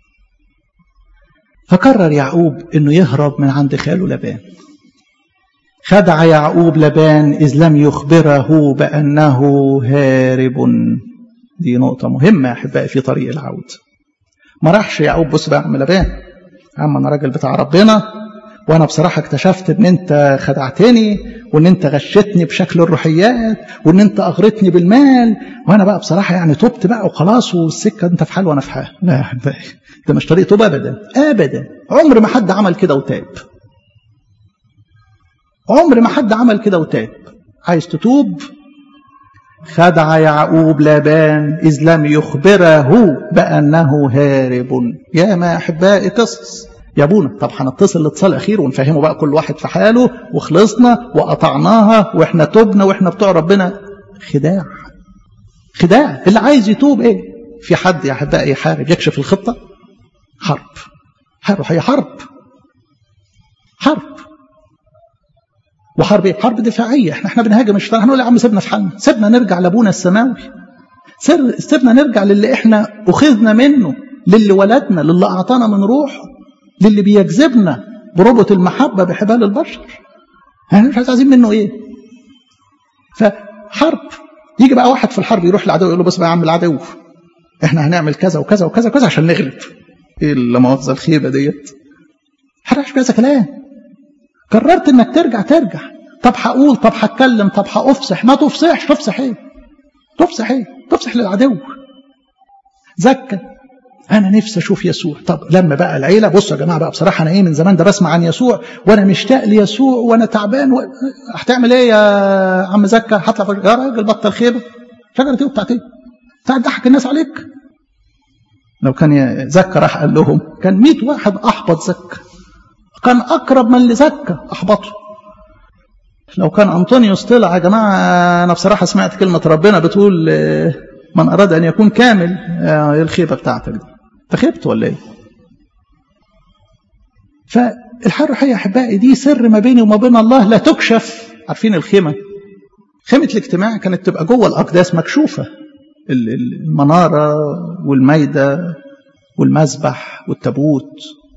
فقرر يعقوب إنه يهرب من عند خاله لبان خدع يعقوب لبان إذ لم يخبره بأنه هارب دي نقطة مهمة يا أحبائي في طريق العود ما راحش يعقوب بص بقى يا عم لبان يا عم أنا راجل بتاع ربنا وأنا بصراحة اكتشفت إن أنت خدعتني وإن أنت غشتني بشكل الروحيات وإن أنت أغرتني بالمال وأنا بقى بصراحة يعني تبت بقى وخلاص والسكة أنت في حال وأنا في حال لا يا أحبائي ده مش طريق توب أبدا أبدا عمر ما حد عمل كده وتاب عمر ما حد عمل كده وتاب عايز تتوب خدع يعقوب لابان إذ لم يخبره بأنه هارب يا ما أحبائي قصص يا ابونا طب هنتصل الاتصال الاخير ونفهمه بقى كل واحد في حاله وخلصنا وقطعناها واحنا تبنا واحنا بتوع ربنا خداع خداع اللي عايز يتوب ايه في حد يا احبائي يحارب يكشف الخطه حرب حرب هي حرب حرب وحرب ايه؟ حرب دفاعيه احنا احنا بنهاجم الشيطان هنقول يا عم سيبنا في حالنا سيبنا نرجع لابونا السماوي سيبنا نرجع للي احنا اخذنا منه للي ولدنا للي اعطانا من روحه للي بيجذبنا بربط المحبه بحبال البشر احنا مش عايزين منه ايه فحرب يجي بقى واحد في الحرب يروح للعدو يقول له بص بقى يا عم العدو احنا هنعمل كذا وكذا وكذا وكذا عشان نغلب ايه اللي مؤاخذه الخيبه ديت حرقش كذا كلام قررت انك ترجع ترجع طب هقول طب هتكلم طب هافصح ما تفصحش تفصح ايه تفصح ايه تفصح للعدو زكى انا نفسي اشوف يسوع طب لما بقى العيله بصوا يا جماعه بقى بصراحه انا ايه من زمان ده بسمع عن يسوع وانا مشتاق ليسوع وانا تعبان و... هتعمل ايه يا عم زكا هطلع فج... يا راجل بطل خيبه شجره ايه بتاعت ايه بتاعت ضحك الناس عليك لو كان زكا راح قال لهم كان 100 واحد احبط زكا كان اقرب من لزكا احبطه لو كان انطونيوس طلع يا جماعه انا بصراحه سمعت كلمه ربنا بتقول من اراد ان يكون كامل ايه الخيبه بتاعتك دي انت خيبت ولا ايه فالحياه الروحيه يا احبائي دي سر ما بيني وما بين الله لا تكشف عارفين الخيمه خيمه الاجتماع كانت تبقى جوه الاقداس مكشوفه المناره والميده والمذبح والتابوت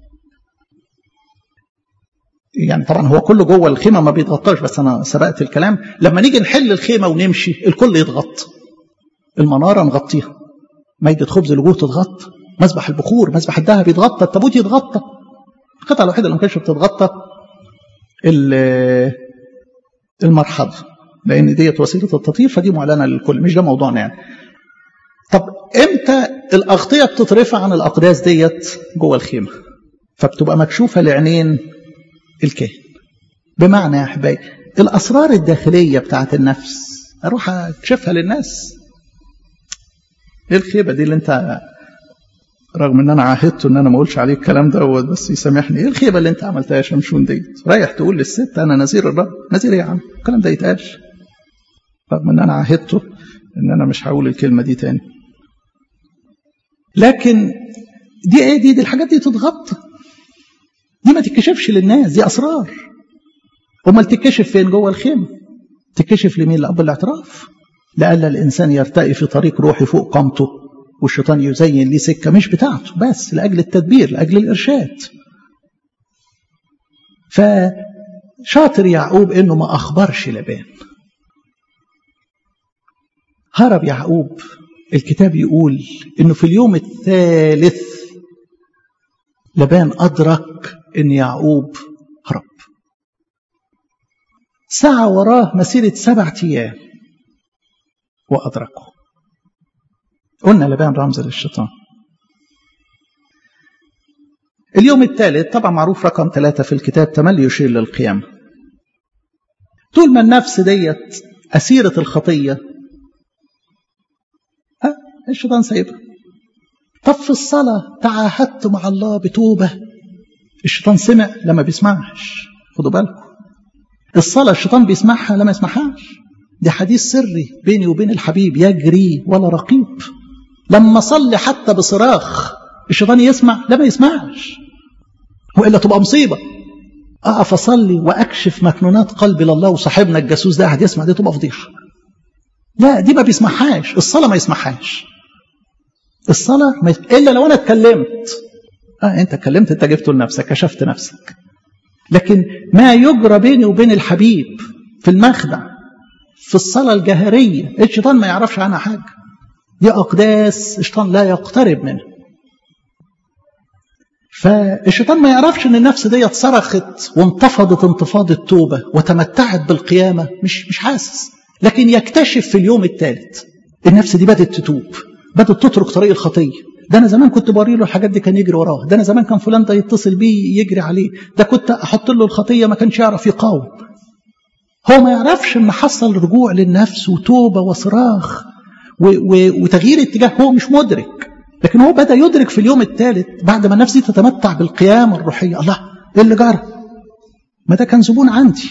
يعني طبعا هو كله جوه الخيمه ما بيتغطاش بس انا سبقت الكلام لما نيجي نحل الخيمه ونمشي الكل يتغطى المناره نغطيها ميده خبز الوجوه تتغطى مذبح البخور مذبح الذهب يتغطى التابوت يتغطى القطعه الوحيده اللي ما كانتش بتتغطى المرحض لان ديت وسيله التطهير فدي معلنه للكل مش ده موضوعنا يعني طب امتى الاغطيه بتترفع عن الاقداس ديت جوه الخيمه فبتبقى مكشوفه لعينين الكاهن بمعنى يا احبائي الاسرار الداخليه بتاعت النفس اروح اكشفها للناس ايه الخيبه دي اللي انت رغم ان انا عاهدت ان انا ما اقولش عليك الكلام دوت بس يسامحني ايه الخيبه اللي انت عملتها يا شمشون ديت رايح تقول للست انا نذير الرب نذير ايه يا عم الكلام ده يتقالش رغم ان انا عاهدته ان انا مش هقول الكلمه دي تاني لكن دي ايه دي, دي الحاجات دي تتغطى دي ما تتكشفش للناس دي اسرار امال تتكشف فين جوه الخيمه تتكشف لمين لاب الاعتراف لئلا الانسان يرتقي في طريق روحي فوق قامته والشيطان يزين ليه سكه مش بتاعته بس لاجل التدبير لاجل الارشاد فشاطر يعقوب انه ما اخبرش لبان هرب يعقوب الكتاب يقول انه في اليوم الثالث لبان ادرك ان يعقوب هرب سعى وراه مسيره سبعة ايام وادركه قلنا لبان رمز للشيطان اليوم الثالث طبعا معروف رقم ثلاثة في الكتاب تملي يشير للقيامة طول ما النفس ديت أسيرة الخطية ها الشيطان سايبها طب في الصلاة تعاهدت مع الله بتوبة الشيطان سمع لما بيسمعش خدوا بالكم الصلاة الشيطان بيسمعها لما يسمعهاش دي حديث سري بيني وبين الحبيب يجري ولا رقيب لما صلي حتى بصراخ الشيطان يسمع لا ما يسمعش والا تبقى مصيبه اقف اصلي واكشف مكنونات قلبي لله وصاحبنا الجاسوس ده قاعد يسمع دي تبقى فضيحه لا دي ما بيسمعهاش الصلاه ما يسمعهاش الصلاه ما يسمع. الا لو انا اتكلمت اه انت اتكلمت انت جبته لنفسك كشفت نفسك لكن ما يجرى بيني وبين الحبيب في المخدع في الصلاه الجهريه الشيطان ما يعرفش عنها حاجه دي أقداس الشيطان لا يقترب منها فالشيطان ما يعرفش ان النفس دي صرخت وانتفضت انتفاضة توبة وتمتعت بالقيامة مش مش حاسس لكن يكتشف في اليوم الثالث النفس دي بدأت تتوب بدأت تترك طريق الخطية ده انا زمان كنت بوري له الحاجات دي كان يجري وراها ده انا زمان كان فلان ده يتصل بيه يجري عليه ده كنت احط له الخطيه ما كانش يعرف يقاوم هو ما يعرفش ان حصل رجوع للنفس وتوبه وصراخ وتغيير اتجاه هو مش مدرك لكن هو بدا يدرك في اليوم الثالث بعد ما النفس دي تتمتع بالقيامه الروحيه الله ايه اللي جرى ما ده كان زبون عندي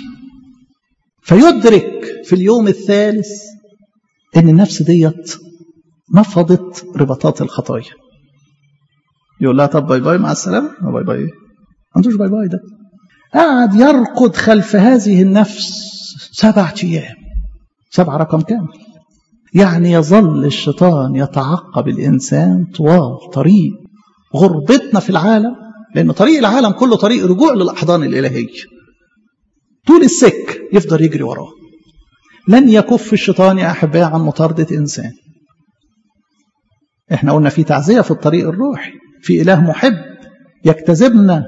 فيدرك في اليوم الثالث ان النفس ديت نفضت رباطات الخطايا يقول لها طب باي باي مع السلامه باي باي ما عندوش باي باي ده قعد يرقد خلف هذه النفس سبعة ايام سبعة رقم كامل يعني يظل الشيطان يتعقب الإنسان طوال طريق غربتنا في العالم لأن طريق العالم كله طريق رجوع للأحضان الإلهية طول السك يفضل يجري وراه لن يكف الشيطان يا أحبائي عن مطاردة إنسان احنا قلنا في تعزية في الطريق الروحي في إله محب يجتذبنا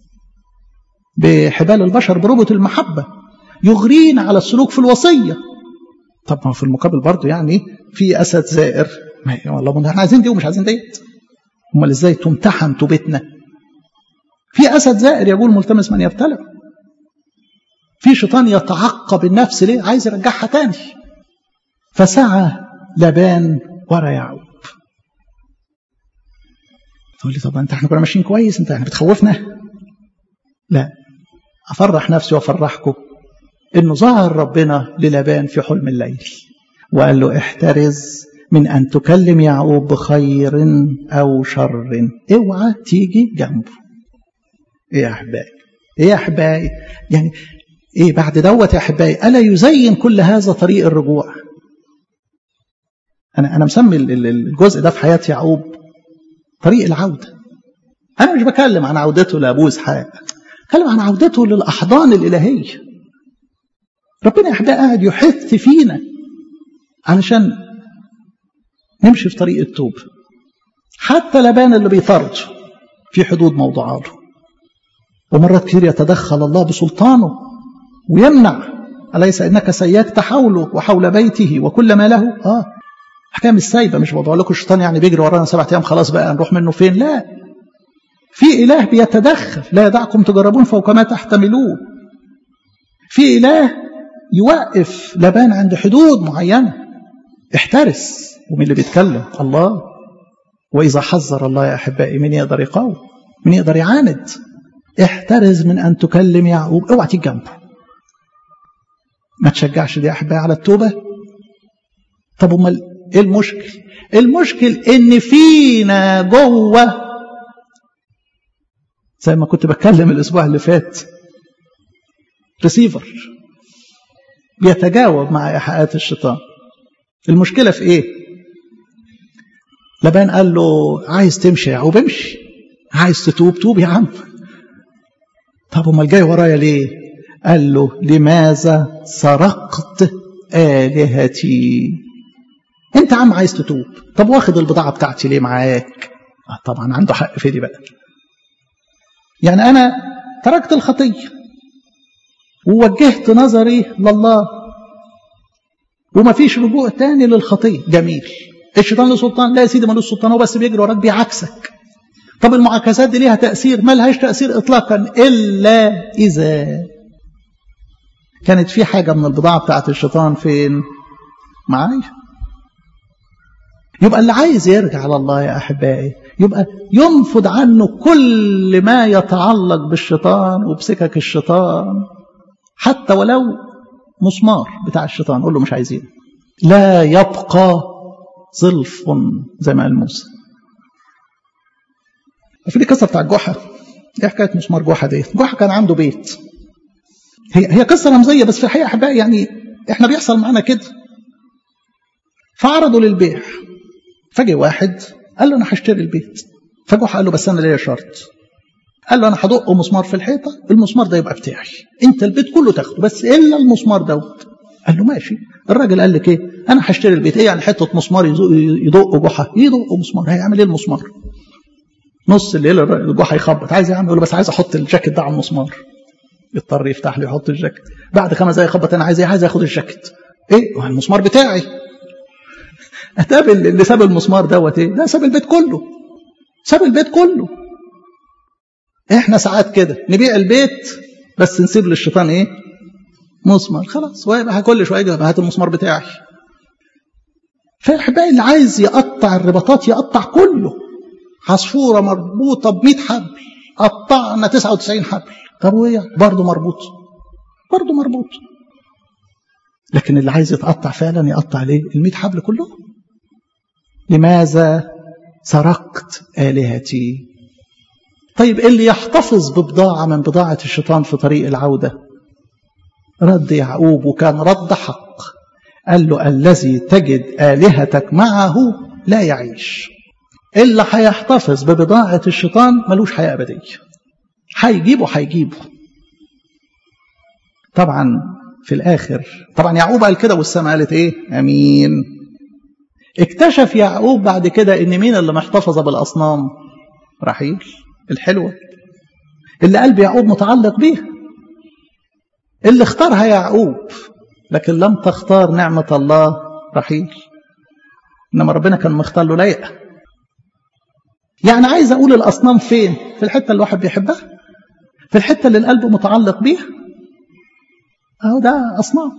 بحبال البشر بربط المحبة يغرينا على السلوك في الوصية طب ما في المقابل برضه يعني في اسد زائر والله ما احنا عايزين دي ومش عايزين ديت امال ازاي تمتحن توبتنا في اسد زائر يقول ملتمس من يبتلع في شيطان يتعقب النفس ليه عايز يرجعها تاني فسعى لبان ورا يعقوب تقول لي طب انت احنا كنا ماشيين كويس انت يعني بتخوفنا لا افرح نفسي وافرحكم انه ظهر ربنا للبان في حلم الليل وقال له احترز من ان تكلم يعقوب بخير او شر اوعى تيجي جنبه ايه يا احبائي ايه يا احبائي يعني ايه بعد دوت يا احبائي الا يزين كل هذا طريق الرجوع انا انا مسمي الجزء ده في حياه يعقوب طريق العوده انا مش بكلم عن عودته لابوه اسحاق بتكلم عن عودته للاحضان الالهيه ربنا يا احبائي قاعد يحث فينا علشان نمشي في طريق التوبه حتى لبان اللي بيطرد في حدود موضوعاته ومرات كتير يتدخل الله بسلطانه ويمنع أليس إنك سيكت حوله وحول بيته وكل ما له آه حكاية مش سايبة مش بقول لكم الشيطان يعني بيجري ورانا سبعة أيام خلاص بقى نروح منه فين لا في إله بيتدخل لا يدعكم تجربون فوق ما تحتملون في إله يوقف لبان عند حدود معينة احترس ومين اللي بيتكلم الله وإذا حذر الله يا أحبائي من يقدر يقاوم من يقدر يعاند احترز من أن تكلم يعقوب اوعى تيجي جنبه ما تشجعش دي يا أحبائي على التوبة طب امال ايه المشكل المشكل ان فينا جوه زي ما كنت بتكلم الاسبوع اللي فات ريسيفر بيتجاوب مع ايحاءات الشيطان المشكله في ايه لبان قال له عايز تمشي يا يعقوب امشي عايز تتوب توب يا عم طب امال جاي ورايا ليه قال له لماذا سرقت الهتي انت عم عايز تتوب طب واخد البضاعه بتاعتي ليه معاك آه طبعا عنده حق في دي بقى يعني انا تركت الخطيه ووجهت نظري لله وما فيش رجوع تاني للخطيه جميل الشيطان له سلطان لا يا سيدي ملوش سلطان هو بس بيجري وراك بيعكسك طب المعاكسات دي ليها تاثير ما لهاش تاثير اطلاقا الا اذا كانت في حاجه من البضاعه بتاعت الشيطان فين معايا يبقى اللي عايز يرجع على الله يا احبائي يبقى ينفض عنه كل ما يتعلق بالشيطان وبسكك الشيطان حتى ولو مسمار بتاع الشيطان قول له مش عايزين لا يبقى ظلف زي ما قال موسى في دي قصه بتاع جحا ايه حكايه مسمار جحا دي جحا كان عنده بيت هي هي قصه رمزيه بس في الحقيقه احبائي يعني احنا بيحصل معانا كده فعرضوا للبيع فجأة واحد قال له انا هشتري البيت فجحا قال له بس انا ليا شرط قال له انا هدق مسمار في الحيطه المسمار ده يبقى بتاعي انت البيت كله تاخده بس الا المسمار دوت قال له ماشي الراجل قال لك ايه انا هشتري البيت ايه يعني حته مسمار يدق جحا يدق مسمار هيعمل ايه المسمار نص الليل الجحا يخبط عايز يعمل يقول له بس عايز احط الجاكيت ده على المسمار يضطر يفتح لي يحط الجاكيت بعد خمس دقايق يخبط انا عايز ايه عايز اخد الجاكيت ايه المسمار بتاعي اتقابل اللي ساب المسمار دوت ايه ده ساب البيت كله ساب البيت كله احنا ساعات كده نبيع البيت بس نسيب للشيطان ايه مسمار خلاص ويبقى كل شويه هات المسمار بتاعي فاحبائي اللي عايز يقطع الرباطات يقطع كله عصفوره مربوطه ب 100 حبل قطعنا 99 حبل طب وهي برضه مربوط برضه مربوط لكن اللي عايز يتقطع فعلا يقطع ليه ال 100 حبل كلهم لماذا سرقت آلهتي طيب اللي يحتفظ ببضاعة من بضاعة الشيطان في طريق العودة رد يعقوب وكان رد حق قال له الذي تجد آلهتك معه لا يعيش اللي هيحتفظ ببضاعة الشيطان ملوش حياة أبدية هيجيبه هيجيبه طبعا في الآخر طبعا يعقوب قال كده والسماء قالت إيه أمين اكتشف يعقوب بعد كده إن مين اللي محتفظة بالأصنام رحيل الحلوة اللي قلب يعقوب متعلق بيها اللي اختارها يعقوب لكن لم تختار نعمة الله رحيل إنما ربنا كان مختار له ليئة يعني عايز اقول الاصنام فين في الحته اللي الواحد بيحبها في الحته اللي القلب متعلق بيها اهو ده اصنام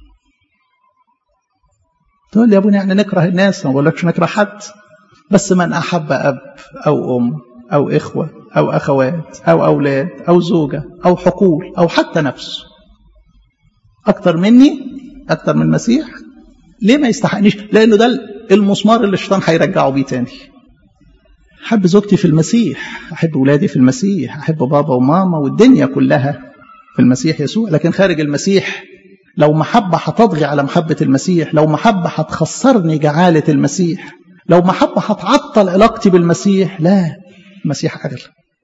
تقول لي يا ابونا يعني نكره الناس ما بقولكش نكره حد بس من احب اب او ام او اخوه او اخوات او اولاد او زوجه او حقول او حتى نفسه اكتر مني اكتر من المسيح ليه ما يستحقنيش لانه ده المسمار اللي الشيطان هيرجعه بيه تاني احب زوجتي في المسيح احب ولادي في المسيح احب بابا وماما والدنيا كلها في المسيح يسوع لكن خارج المسيح لو محبة هتطغي على محبة المسيح لو محبة هتخسرني جعالة المسيح لو محبة هتعطل علاقتي بالمسيح لا المسيح أغلى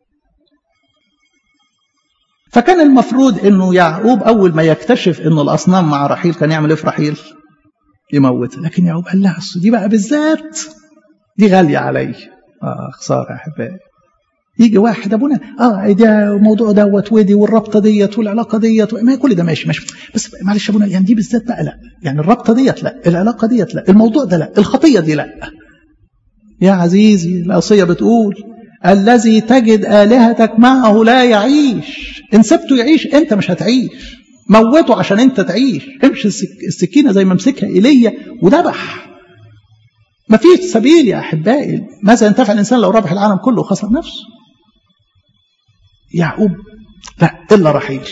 فكان المفروض انه يعقوب اول ما يكتشف ان الاصنام مع رحيل كان يعمل ايه في رحيل؟ يموتها لكن يعقوب قال لا دي بقى بالذات دي غاليه علي اه خساره يا احبائي يجي واحد ابونا اه ده الموضوع دوت ودي والرابطه ديت والعلاقه ديت ما كل ده ماشي ماشي بس معلش ابونا يعني دي بالذات بقى لا يعني الرابطه ديت لا العلاقه ديت لا الموضوع ده لا الخطيه دي لا يا عزيزي الوصيه بتقول الذي تجد الهتك معه لا يعيش ان سبته يعيش انت مش هتعيش موته عشان انت تعيش امشي السكينه زي ما مسكها ايليا وذبح ما فيش سبيل يا احبائي ماذا ينتفع الانسان لو ربح العالم كله وخسر نفسه يعقوب لا الا رحيل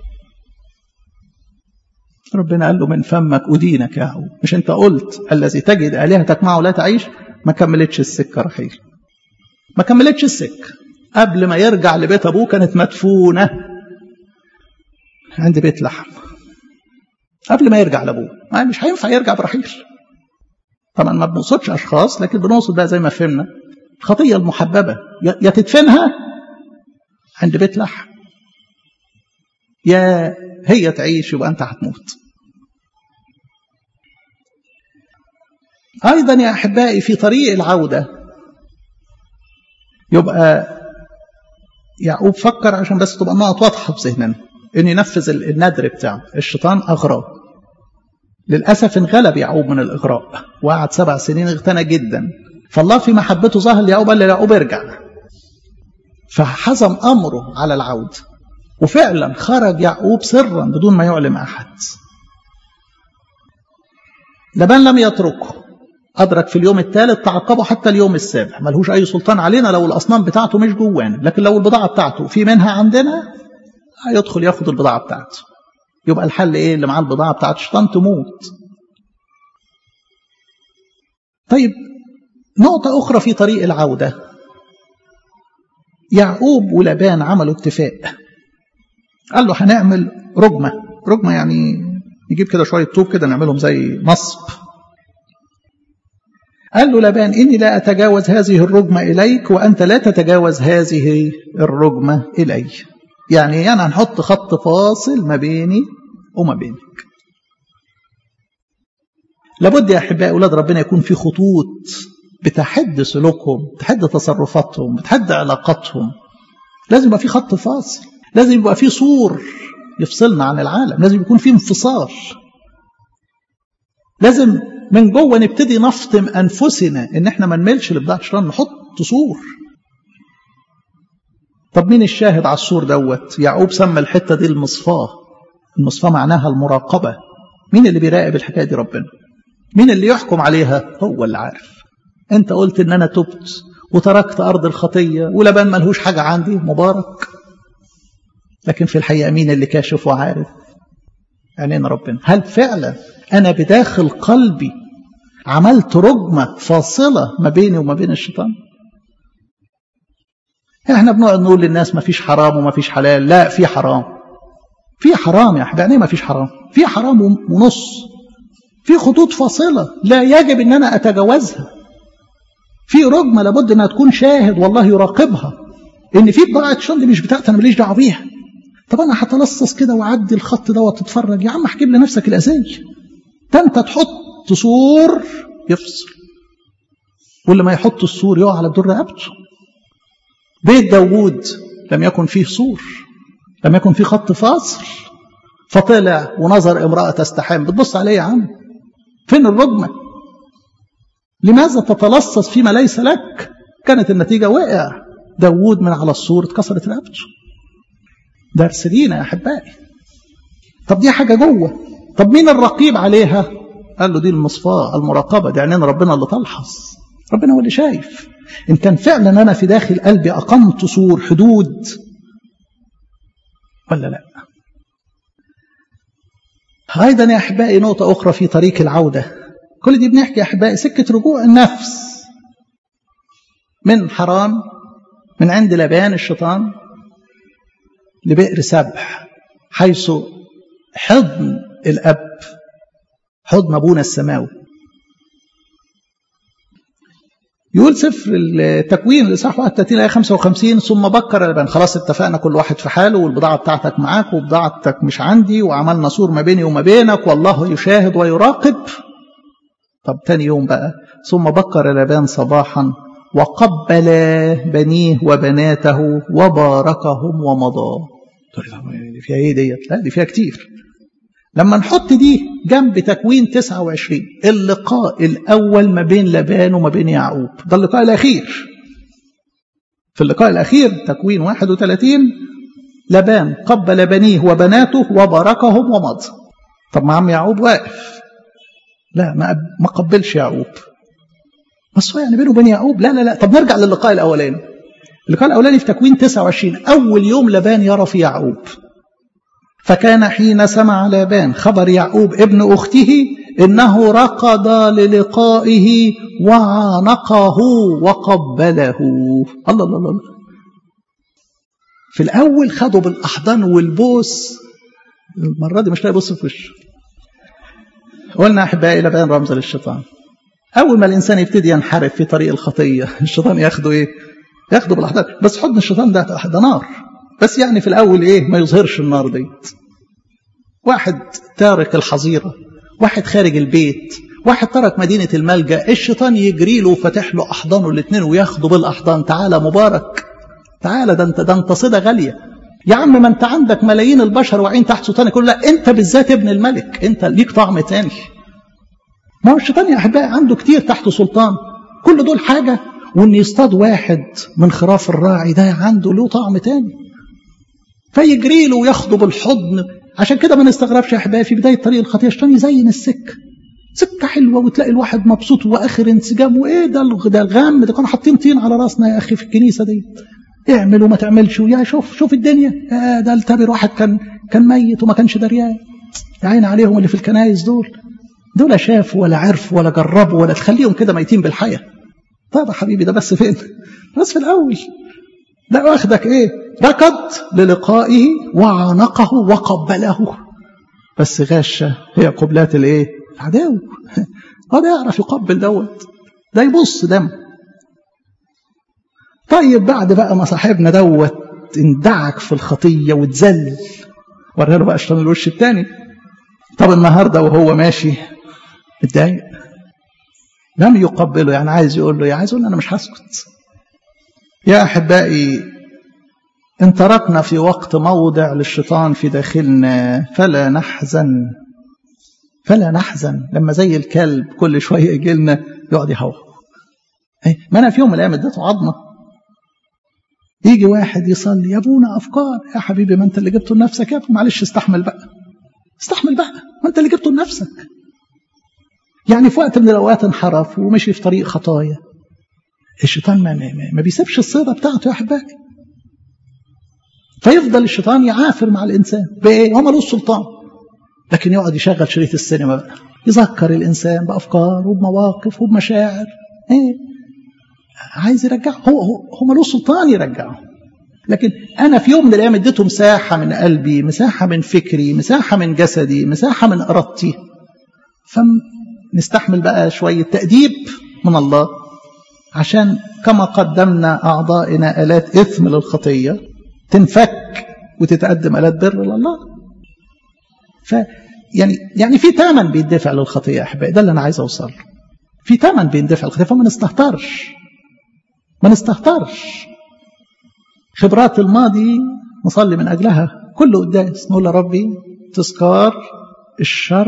ربنا قال له من فمك أدينك يا يعقوب مش انت قلت الذي تجد آلهتك معه لا تعيش ما كملتش السكة رحيل ما كملتش السكة قبل ما يرجع لبيت أبوه كانت مدفونة عند بيت لحم قبل ما يرجع لأبوه ما مش هينفع يرجع برحيل طبعا ما بنقصدش أشخاص لكن بنقصد بقى زي ما فهمنا الخطية المحببة يا تدفنها عند بيت لحم يا هي تعيش يبقى أنت هتموت أيضا يا أحبائي في طريق العودة يبقى يعقوب فكر عشان بس تبقى النقط واضحة في ذهننا إن ينفذ الندر بتاعه الشيطان أغراه للأسف انغلب يعقوب من الإغراء وقعد سبع سنين اغتنى جدا فالله في محبته ظهر ليعقوب قال ليعقوب ارجع فحزم أمره على العودة وفعلا خرج يعقوب سرا بدون ما يعلم أحد لبان لم يتركه أدرك في اليوم الثالث تعقبه حتى اليوم السابع ملهوش أي سلطان علينا لو الأصنام بتاعته مش جوانا لكن لو البضاعة بتاعته في منها عندنا هيدخل ياخد البضاعة بتاعته يبقى الحل إيه اللي معاه البضاعة بتاعت الشيطان تموت طيب نقطة أخرى في طريق العودة يعقوب ولبان عملوا اتفاق قال له هنعمل رجمة رجمة يعني نجيب كده شوية طوب كده نعملهم زي نصب قال له لبان إني لا أتجاوز هذه الرجمة إليك وأنت لا تتجاوز هذه الرجمة إلي يعني يعني هنحط خط فاصل ما بيني وما بينك لابد يا أحبائي أولاد ربنا يكون في خطوط بتحد سلوكهم بتحد تصرفاتهم بتحد علاقاتهم لازم يبقى في خط فاصل لازم يبقى في سور يفصلنا عن العالم لازم يكون في انفصال لازم من جوه نبتدي نفطم انفسنا ان احنا ما نملش لبضاعه الشيطان نحط سور طب مين الشاهد على السور دوت يعقوب سمى الحته دي المصفاه المصفاه معناها المراقبه مين اللي بيراقب الحكايه دي ربنا مين اللي يحكم عليها هو اللي عارف انت قلت ان انا تبت وتركت ارض الخطيه ولبان ملهوش حاجه عندي مبارك لكن في الحقيقه مين اللي كاشف وعارف عينينا ربنا هل فعلا انا بداخل قلبي عملت رجمه فاصله ما بيني وما بين الشيطان احنا بنقعد نقول للناس ما فيش حرام وما فيش حلال لا في حرام في حرام يا احبابي ما فيش حرام في حرام ونص في خطوط فاصله لا يجب ان انا اتجاوزها في رجمه لابد انها تكون شاهد والله يراقبها ان في بضاعه شن دي مش بتاعتي انا ماليش دعوه بيها طب انا هتلصص كده واعدي الخط ده وتتفرج يا عم احجب لنفسك الاذيه ده انت تحط سور يفصل واللي ما يحط السور يقع على دور رقبته بيت داوود لم يكن فيه سور لم يكن فيه خط فاصل فطلع ونظر امرأة تستحم بتبص عليه يا عم فين الرجمة لماذا تتلصص فيما ليس لك كانت النتيجة وقع داوود من على السور اتكسرت رقبته درس لينا يا أحبائي طب دي حاجة جوه طب مين الرقيب عليها قال له دي المصفاة المراقبة دي عينين ربنا اللي تلحظ ربنا هو اللي شايف إن كان فعلا أنا في داخل قلبي أقمت سور حدود ولا لا أيضا يا أحبائي نقطة أخرى في طريق العودة كل دي بنحكي يا أحبائي سكة رجوع النفس من حرام من عند لبان الشيطان لبئر سبح حيث حضن الأب حضن أبونا السماوي يقول سفر التكوين الاصحاح 31 ايه 55 ثم بكر لبان خلاص اتفقنا كل واحد في حاله والبضاعه بتاعتك معاك وبضاعتك مش عندي وعملنا سور ما بيني وما بينك والله يشاهد ويراقب طب تاني يوم بقى ثم بكر لبان صباحا وقبل بنيه وبناته وباركهم ومضى دي فيها ايه ديت لا دي فيها كتير لما نحط دي جنب تكوين 29 اللقاء الأول ما بين لبان وما بين يعقوب ده اللقاء الأخير في اللقاء الأخير تكوين 31 لبان قبل بنيه وبناته وباركهم ومضى طب ما عم يعقوب واقف لا ما ما قبلش يعقوب بس هو يعني بينه وبين يعقوب لا لا لا طب نرجع للقاء الأولاني اللقاء الأولاني في تكوين 29 أول يوم لبان يرى في يعقوب فكان حين سمع لابان خبر يعقوب ابن أخته إنه رقد للقائه وعانقه وقبله الله الله الله في الأول خدوا بالأحضان والبوس المرة دي مش لاقي بص في وشه قلنا أحبائي لبان رمز للشيطان أول ما الإنسان يبتدي ينحرف في طريق الخطية الشيطان ياخده إيه؟ ياخده بالأحضان بس حضن الشيطان ده ده نار بس يعني في الأول إيه ما يظهرش النار ديت واحد تارك الحظيرة واحد خارج البيت واحد ترك مدينة الملجأ الشيطان يجري له وفتح له أحضانه الاثنين وياخده بالأحضان تعالى مبارك تعالى ده انت ده انت صيدة غالية يا عم ما انت عندك ملايين البشر واقعين تحت سلطان يقول لا انت بالذات ابن الملك انت ليك طعم تاني ما هو الشيطان يا احبائي عنده كتير تحت سلطان كل دول حاجة وان يصطاد واحد من خراف الراعي ده عنده له طعم تاني فيجري له وياخده بالحضن عشان كده ما نستغربش يا احبائي في بدايه طريق الخطيه الشيطان يزين السكه سكه حلوه وتلاقي الواحد مبسوط واخر انسجام وايه ده ده الغم ده كانوا حاطين طين على راسنا يا اخي في الكنيسه دي اعمل وما تعملش ويا شوف شوف الدنيا آه ده التبر واحد كان كان ميت وما كانش دريان يا عين عليهم اللي في الكنايس دول دول شافوا ولا عرفوا ولا جربوا ولا تخليهم كده ميتين بالحياه طب يا حبيبي ده بس فين بس في الاول ده واخدك ايه ركض للقائه وعانقه وقبله بس غاشة هي قبلات الايه العدو هو ده يعرف يقبل دوت ده يبص دم طيب بعد بقى ما صاحبنا دوت اندعك في الخطية واتذل ورينا له بقى الشيطان الوش التاني طب النهارده وهو ماشي متضايق لم يقبله يعني عايز يقول له يا عايز يقول انا مش هسكت يا احبائي ان تركنا في وقت موضع للشيطان في داخلنا فلا نحزن فلا نحزن لما زي الكلب كل شويه يجي لنا يقعد يهوهو ما انا في يوم من الايام اديته عظمه يجي واحد يصلي يا ابونا افكار يا حبيبي ما انت اللي جبته لنفسك يا معلش استحمل بقى استحمل بقى ما انت اللي جبته لنفسك يعني في وقت من الاوقات انحرف ومشي في طريق خطايا الشيطان ما, ما بيسيبش الصيده بتاعته يا احبائي فيفضل الشيطان يعافر مع الانسان بايه؟ هو ملوش سلطان لكن يقعد يشغل شريط السينما بقى يذكر الانسان بافكار وبمواقف وبمشاعر ايه عايز يرجعه هو هو, هو ملوش سلطان يرجعه لكن انا في يوم من الايام اديته مساحه من قلبي مساحه من فكري مساحه من جسدي مساحه من ارادتي فنستحمل بقى شويه تاديب من الله عشان كما قدمنا اعضائنا الات اثم للخطيه تنفك وتتقدم الات بر لله ف يعني يعني في ثمن بيدفع للخطيه يا احبائي ده اللي انا عايز اوصل له في ثمن بيندفع للخطيه فما نستهترش ما نستهترش خبرات الماضي نصلي من اجلها كل قداس نقول يا ربي تذكار الشر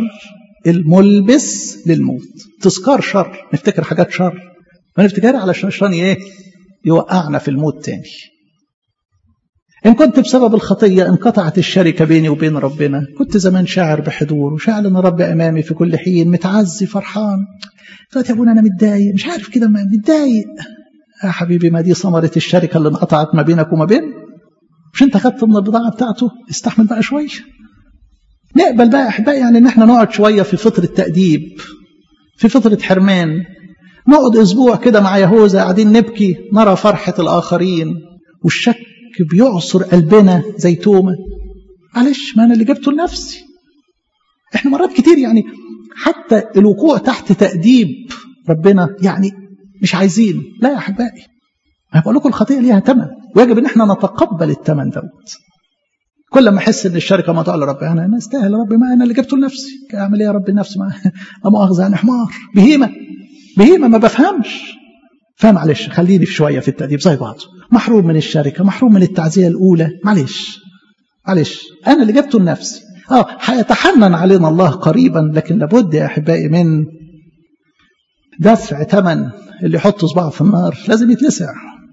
الملبس للموت تذكار شر نفتكر حاجات شر ما نفتكرها على الشيطان ايه يوقعنا في الموت تاني إن كنت بسبب الخطية انقطعت الشركة بيني وبين ربنا كنت زمان شاعر بحضور وشاعر أن رب أمامي في كل حين متعزي فرحان دلوقتي يا ابونا أنا متضايق مش عارف كده متضايق يا حبيبي ما دي ثمرة الشركة اللي انقطعت ما بينك وما بين مش انت خدت من البضاعة بتاعته استحمل بقى شوية نقبل بقى أحبائي يعني إن احنا نقعد شوية في فترة تأديب في فترة حرمان نقعد أسبوع كده مع يهوذا قاعدين نبكي نرى فرحة الآخرين والشك بيعصر قلبنا زي تومة معلش ما أنا اللي جبته لنفسي احنا مرات كتير يعني حتى الوقوع تحت تأديب ربنا يعني مش عايزين لا يا أحبائي أنا بقول لكم الخطيئة ليها ثمن ويجب إن احنا نتقبل الثمن دوت كل ما احس ان الشركه ما تقول ربي انا انا استاهل يا ربي ما انا اللي جبته لنفسي اعمل ايه يا ربي نفسي ما مؤاخذه انا حمار بهيمه بهيمه ما بفهمش فمعلش خليني في شويه في التاديب زي بعض محروم من الشركه محروم من التعزيه الاولى معلش معلش انا اللي جبته لنفسي اه هيتحنن علينا الله قريبا لكن لابد يا احبائي من دفع ثمن اللي يحط صباعه في النار لازم يتلسع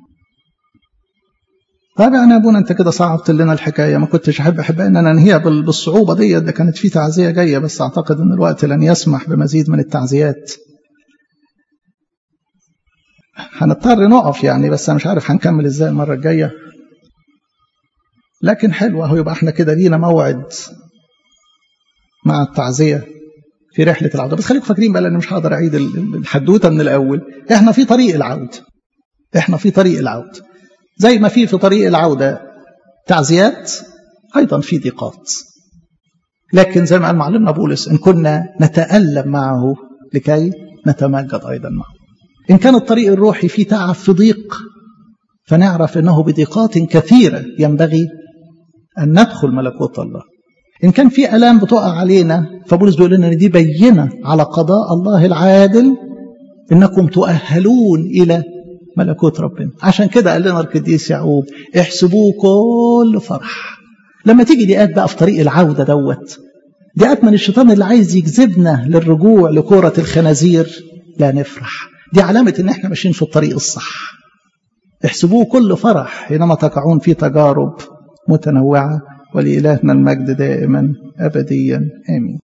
طيب يعني يا ابونا انت كده صعبت لنا الحكايه ما كنتش احب احبائي ان انا انهيها بالصعوبه دي ده كانت في تعزيه جايه بس اعتقد ان الوقت لن يسمح بمزيد من التعزيات هنضطر نقف يعني بس انا مش عارف هنكمل ازاي المره الجايه لكن حلوه اهو يبقى احنا كده لينا موعد مع التعزيه في رحله العوده بس خليكم فاكرين بقى لان مش هقدر اعيد الحدوته من الاول احنا في طريق العوده احنا في طريق العوده زي ما في في طريق العودة تعزيات أيضا في ضيقات لكن زي ما قال معلمنا بولس إن كنا نتألم معه لكي نتمجد أيضا معه إن كان الطريق الروحي فيه تعب في ضيق فنعرف أنه بضيقات كثيرة ينبغي أن ندخل ملكوت الله إن كان في ألام بتقع علينا فبولس بيقول لنا دي بينة على قضاء الله العادل إنكم تؤهلون إلى ملكوت ربنا عشان كده قال لنا القديس يعقوب احسبوه كل فرح لما تيجي دقات بقى في طريق العودة دوت دقات من الشيطان اللي عايز يجذبنا للرجوع لكرة الخنازير لا نفرح دي علامة ان احنا ماشيين في الطريق الصح احسبوه كل فرح حينما تقعون في تجارب متنوعة ولإلهنا المجد دائما أبديا آمين